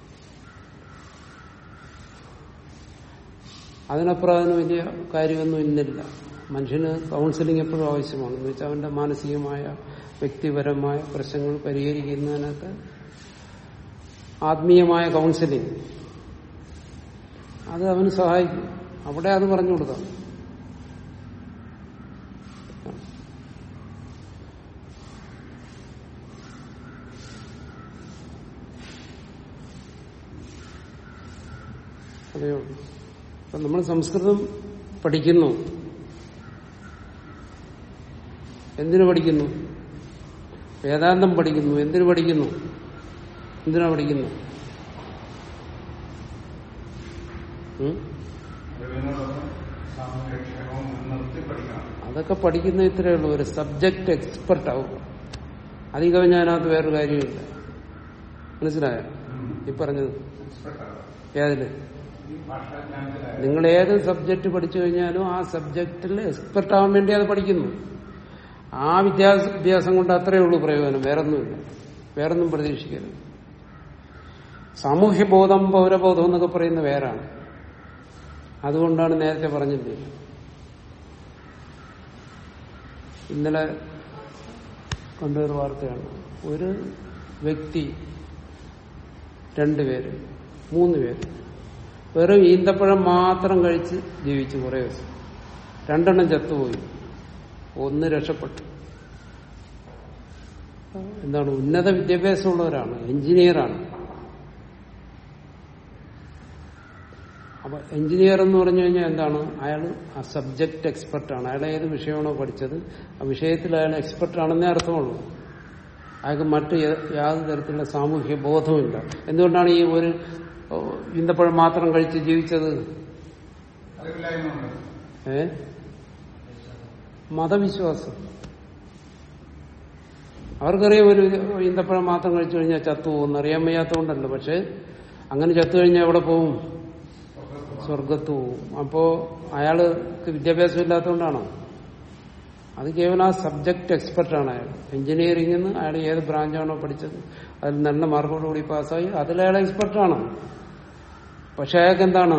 അതിനപ്പുറം അതിന് വലിയ കാര്യമൊന്നും ഇന്നില്ല മനുഷ്യന് കൗൺസിലിംഗ് എപ്പോഴും ആവശ്യമാണ് എന്ന് വെച്ചാൽ അവന്റെ മാനസികമായ വ്യക്തിപരമായ പ്രശ്നങ്ങൾ പരിഹരിക്കുന്നതിനൊക്കെ ആത്മീയമായ കൗൺസിലിംഗ് അത് അവന് സഹായിക്കും അവിടെ അത് പറഞ്ഞു കൊടുക്കാം അതേ ഉള്ളൂ അപ്പൊ നമ്മൾ സംസ്കൃതം പഠിക്കുന്നു എന്തിനു പഠിക്കുന്നു വേദാന്തം പഠിക്കുന്നു എന്തിനു പഠിക്കുന്നു എന്തിനാ പഠിക്കുന്നു ഉം? അറിവിനോടൊപ്പം സാമൂഹ്യക്ഷേമവും മുൻനിർത്തി പഠിക്കണം അതൊക്കെ പഠിക്കുന്ന ഇത്രയേ ഉള്ളൂ ഒരു സബ്ജക്ട് എക്സ്പെർട്ട് ആവും അധികം ഞാനകത്ത് വേറൊരു കാര്യമില്ല മനസ്സിലായോ ഈ പറഞ്ഞത് എക്സ്പെർട്ടാണ് ഏതില് ഈ ഭാഷാജ്ഞാനത്തിലായ നിങ്ങൾ ഏത് സബ്ജക്ട് പഠിച്ചു കഴിഞ്ഞാലും ആ സബ്ജക്റ്റിൽ എക്സ്പെർട്ട് ആവാൻ വേണ്ടി അത് പഠിക്കുന്നു ആ വിദ്യാഭ്യാസം കൊണ്ട് അത്രയേ ഉള്ളൂ പ്രയോജനം വേറൊന്നുമില്ല വേറൊന്നും പ്രതീക്ഷിക്കരുത് സാമൂഹ്യബോധം പൗരബോധം എന്നൊക്കെ പറയുന്ന വേറാണ് അതുകൊണ്ടാണ് നേരത്തെ പറഞ്ഞില്ലേ ഇന്നലെ കണ്ടൊരു വാർത്തയാണ് ഒരു വ്യക്തി രണ്ടുപേര് മൂന്ന് പേര് വെറും ഈന്തപ്പഴം മാത്രം കഴിച്ച് ജീവിച്ചു കുറേ ദിവസം രണ്ടെണ്ണം ചത്തുപോയി ഒന്ന് രക്ഷപ്പെട്ടു എന്താണ് ഉന്നത വിദ്യാഭ്യാസമുള്ളവരാണ് എഞ്ചിനീയറാണ് അപ്പൊ എഞ്ചിനീയർ എന്ന് പറഞ്ഞു കഴിഞ്ഞാൽ എന്താണ് അയാൾ ആ സബ്ജക്ട് എക്സ്പെർട്ടാണ് അയാൾ ഏത് വിഷയമാണോ പഠിച്ചത് ആ വിഷയത്തിൽ അയാൾ എക്സ്പെർട്ടാണെന്നേ അർത്ഥമുള്ളൂ അയാൾക്ക് മറ്റ് യ- യാതൊരു തരത്തിലുള്ള സാമൂഹ്യ ബോധവുമില്ല എന്തുകൊണ്ടാണ് ഈ ഒരു ഓ, ഈന്തപ്പഴം മാത്രം കഴിച്ച് ജീവിച്ചത് അറിവില്ലായ്മ ഏ മതവിശ്വാസം അവർക്കറിയാം ഒരു ഈന്തപ്പഴം മാത്രം കഴിച്ചു കഴിഞ്ഞാൽ ചത്തു പോകും അറിയാൻ വയ്യാത്തതുകൊണ്ടല്ലോ പക്ഷെ അങ്ങനെ ചത്തു കഴിഞ്ഞാൽ എവിടെ പോവും സ്വർഗത്ത് പോവും അപ്പോ അയാൾക്ക് വിദ്യാഭ്യാസം ഇല്ലാത്തതുകൊണ്ടാണോ അത് കേവലം ആ സബ്ജക്ട് എക്സ്പെർട്ടാണ് അയാൾ എഞ്ചിനീയറിംഗിൽ നിന്ന് അയാൾ ഏത് ബ്രാഞ്ചാണോ പഠിച്ചത് അതിൽ നല്ല മാർക്കോടുകൂടി പാസ്സായി അതിൽ അയാൾ എക്സ്പെർട്ടാണ് പക്ഷെ അയാൾക്ക് എന്താണ്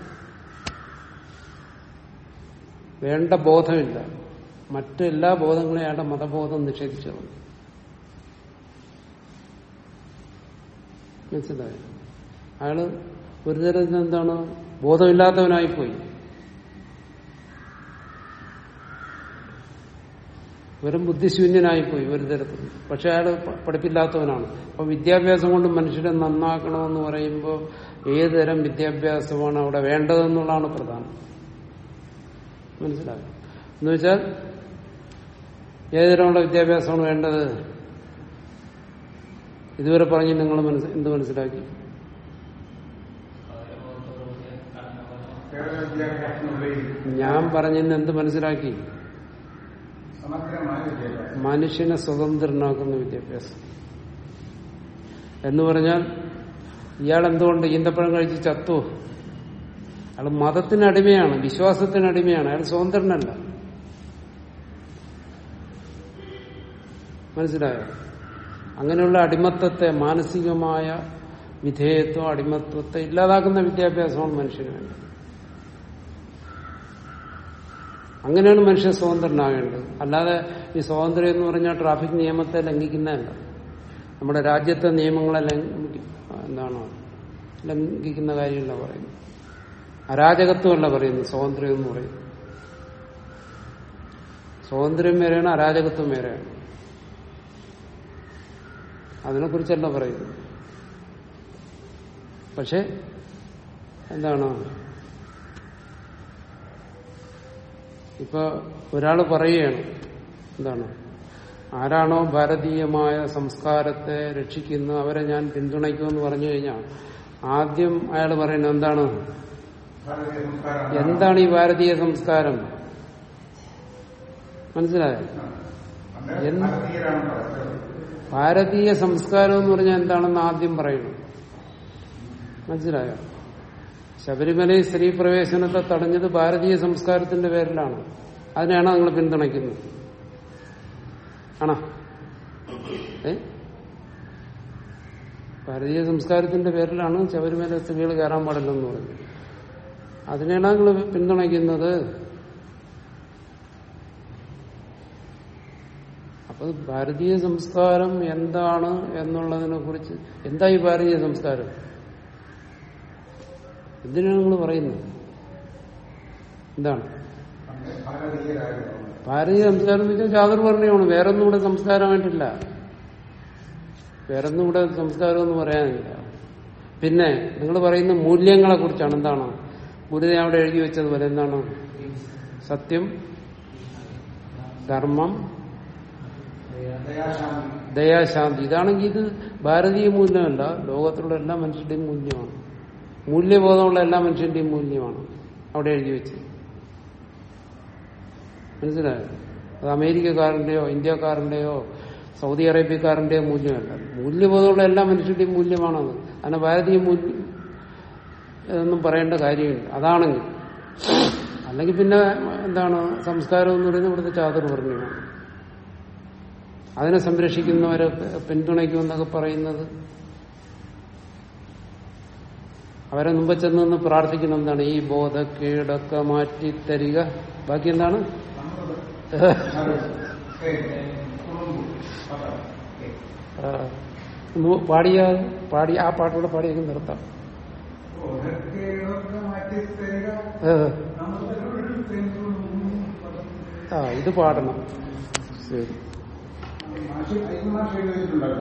വേണ്ട ബോധമില്ല മറ്റെല്ലാ ബോധങ്ങളെയും അയാളുടെ മതബോധം നിഷേധിച്ചത് മനസ്സിലായോ അയാള് ഒരു തരത്തിൽ എന്താണ് ബോധമില്ലാത്തവനായിപ്പോയി വെറും ബുദ്ധിശൂന്യനായിപ്പോയി ഒരു തരത്തിൽ പക്ഷെ അയാൾ പഠിപ്പില്ലാത്തവനാണ് അപ്പൊ വിദ്യാഭ്യാസം കൊണ്ട് മനുഷ്യരെ നന്നാക്കണമെന്ന് പറയുമ്പോൾ ഏത് തരം വിദ്യാഭ്യാസമാണ് അവിടെ വേണ്ടതെന്നുള്ളതാണ് പ്രധാനം മനസ്സിലായോ എന്ന് വെച്ചാൽ ഏത് തരമുള്ള വിദ്യാഭ്യാസമാണ് വേണ്ടത് ഇതുവരെ പറഞ്ഞ് നിങ്ങൾ മനസ്സ് എന്ത് മനസ്സിലാക്കി കേരള വിദ്യാഭ്യാസത്തിനുള്ളിൽ ഞാൻ പറഞ്ഞിന്ന് എന്ത് മനസ്സിലാക്കി സമഗ്രമായ വിദ്യാഭ്യാസം മനുഷ്യനെ സ്വതന്ത്രനാക്കുന്ന വിദ്യാഭ്യാസം എന്ന് പറഞ്ഞാൽ ഇയാൾ എന്തുകൊണ്ട് ഈന്തപ്പഴം കഴിച്ച് ചത്തു അയാൾ മതത്തിന് അടിമയാണ് വിശ്വാസത്തിന് അടിമയാണ് അയാൾ സ്വതന്ത്രനല്ല മനസ്സിലായോ അങ്ങനെയുള്ള അടിമത്തത്തെ മാനസികമായ വിധേയത്വം അടിമത്വത്തെ ഇല്ലാതാക്കുന്ന വിദ്യാഭ്യാസമാണ് മനുഷ്യന് വേണ്ടത് അങ്ങനെയാണ് മനുഷ്യൻ സ്വതന്ത്രനാകേണ്ടത് അല്ലാതെ ഈ സ്വാതന്ത്ര്യം എന്ന് പറഞ്ഞാൽ ട്രാഫിക് നിയമത്തെ ലംഘിക്കുന്നതല്ല നമ്മുടെ രാജ്യത്തെ നിയമങ്ങളെ ലംഘി എന്താണ് ലംഘിക്കുന്ന കാര്യമല്ല പറയുന്നത് അരാജകത്വമല്ല പറയുന്നത് സ്വാതന്ത്ര്യം എന്ന് പറയുന്നത് സ്വാതന്ത്ര്യം വേറെയാണ് അരാജകത്വം വേറെയാണ് അതിനെക്കുറിച്ചല്ല പറയുന്നത് പക്ഷെ എന്താണ് ഇപ്പൊ ഒരാൾ പറയുകയാണ് എന്താണ് ആരാണോ ഭാരതീയമായ സംസ്കാരത്തെ രക്ഷിക്കുന്നത് അവരെ ഞാൻ പിന്തുണയ്ക്കുമെന്ന് പറഞ്ഞു കഴിഞ്ഞാൽ ആദ്യം അയാൾ പറയുന്നത് എന്താണ് ഭാരതീയ സംസ്കാരം എന്താണ് ഈ ഭാരതീയ സംസ്കാരം മനസ്സിലായോ അന്നേരം എന്ത്? ഭാരതീയരാണ് പറയുന്നത് ഭാരതീയ സംസ്കാരം എന്ന് പറഞ്ഞാൽ എന്താണെന്ന് ആദ്യം പറയണം മനസ്സിലായോ ശബരിമലയിൽ സ്ത്രീ പ്രവേശനത്തെ തടഞ്ഞത് ഭാരതീയ സംസ്കാരത്തിന്റെ പേരിലാണ് അതിനെയാണോ നിങ്ങൾ പിന്തുണയ്ക്കുന്നത് ആണോ ഏ ഭാരതീയ സംസ്കാരത്തിന്റെ പേരിലാണ് ശബരിമല സ്ത്രീകൾ കയറാൻ പാടില്ലെന്ന് പറയുന്നത് അതിനെയാണ് നിങ്ങൾ പിന്തുണയ്ക്കുന്നത് അപ്പൊ ഭാരതീയ സംസ്കാരം എന്താണ് എന്നുള്ളതിനെ കുറിച്ച് എന്താ ഈ ഭാരതീയ സംസ്കാരം എന്തിനാണ് നിങ്ങൾ പറയുന്നത് എന്താണ് പണ്ട് ഭാരതീയരായിരുന്നു ഭാരതീയ സംസ്കാരം എന്ന് വെച്ചാൽ ചാതുർവർണ്ണയമാണ് വേറൊന്നും ഇവിടെ സംസ്കാരമായിട്ടില്ല വേറൊന്നും ഇവിടെ സംസ്കാരം എന്ന് പറയാനില്ല പിന്നെ നിങ്ങൾ പറയുന്ന മൂല്യങ്ങളെ കുറിച്ചാണ് എന്താണ് ഗുരുദേവൻ അവിടെ എഴുതി വെച്ചതുപോലെ എന്താണ് സത്യം ധർമ്മം ദയാശാന്തി ദയാശാന്തി ഇതാണെങ്കിൽ ഇത് ഭാരതീയ മൂല്യമല്ല ലോകത്തിലുള്ള എല്ലാ മനുഷ്യരുടെയും മൂല്യമാണ് മൂല്യബോധമുള്ള എല്ലാ മനുഷ്യന്റെയും മൂല്യമാണ് അവിടെ എഴുതി വെച്ചത് മനസ്സിലായോ അത് അമേരിക്കക്കാരന്റെയോ ഇന്ത്യക്കാരന്റെയോ സൗദി അറേബ്യക്കാരന്റെയോ മൂല്യമല്ല മൂല്യബോധമുള്ള എല്ലാ മനുഷ്യരുടെയും മൂല്യമാണത് അതിനെ ഭാരതീയ മൂല്യം എന്നും പറയേണ്ട കാര്യമില്ല അതാണെങ്കിൽ അല്ലെങ്കിൽ പിന്നെ എന്താണ് സംസ്കാരം എന്ന് പറയുന്നത് ഇവിടുത്തെ ചാതുർവർണ്ണയമാണ് അതിനെ സംരക്ഷിക്കുന്നവരെ പിന്തുണയ്ക്കുമെന്നൊക്കെ പറയുന്നത് അവരെ മുമ്പ് ചെന്ന് നിന്ന് പ്രാർത്ഥിക്കുന്ന എന്താണ് ഈ ബോധക്കേടൊക്കെ മാറ്റി തരിക ബാക്കി എന്താണ് ആ, ഒന്ന് പാടിയ പാടി ആ പാട്ടുകൂടെ പാടിയൊക്കെ നിർത്താം മാറ്റി തരിക ഏ, നമുക്ക് ആ ഇത് പാടണം ശരി മാഷ് മാഷ് എഴുതിയിട്ടുണ്ടല്ലോ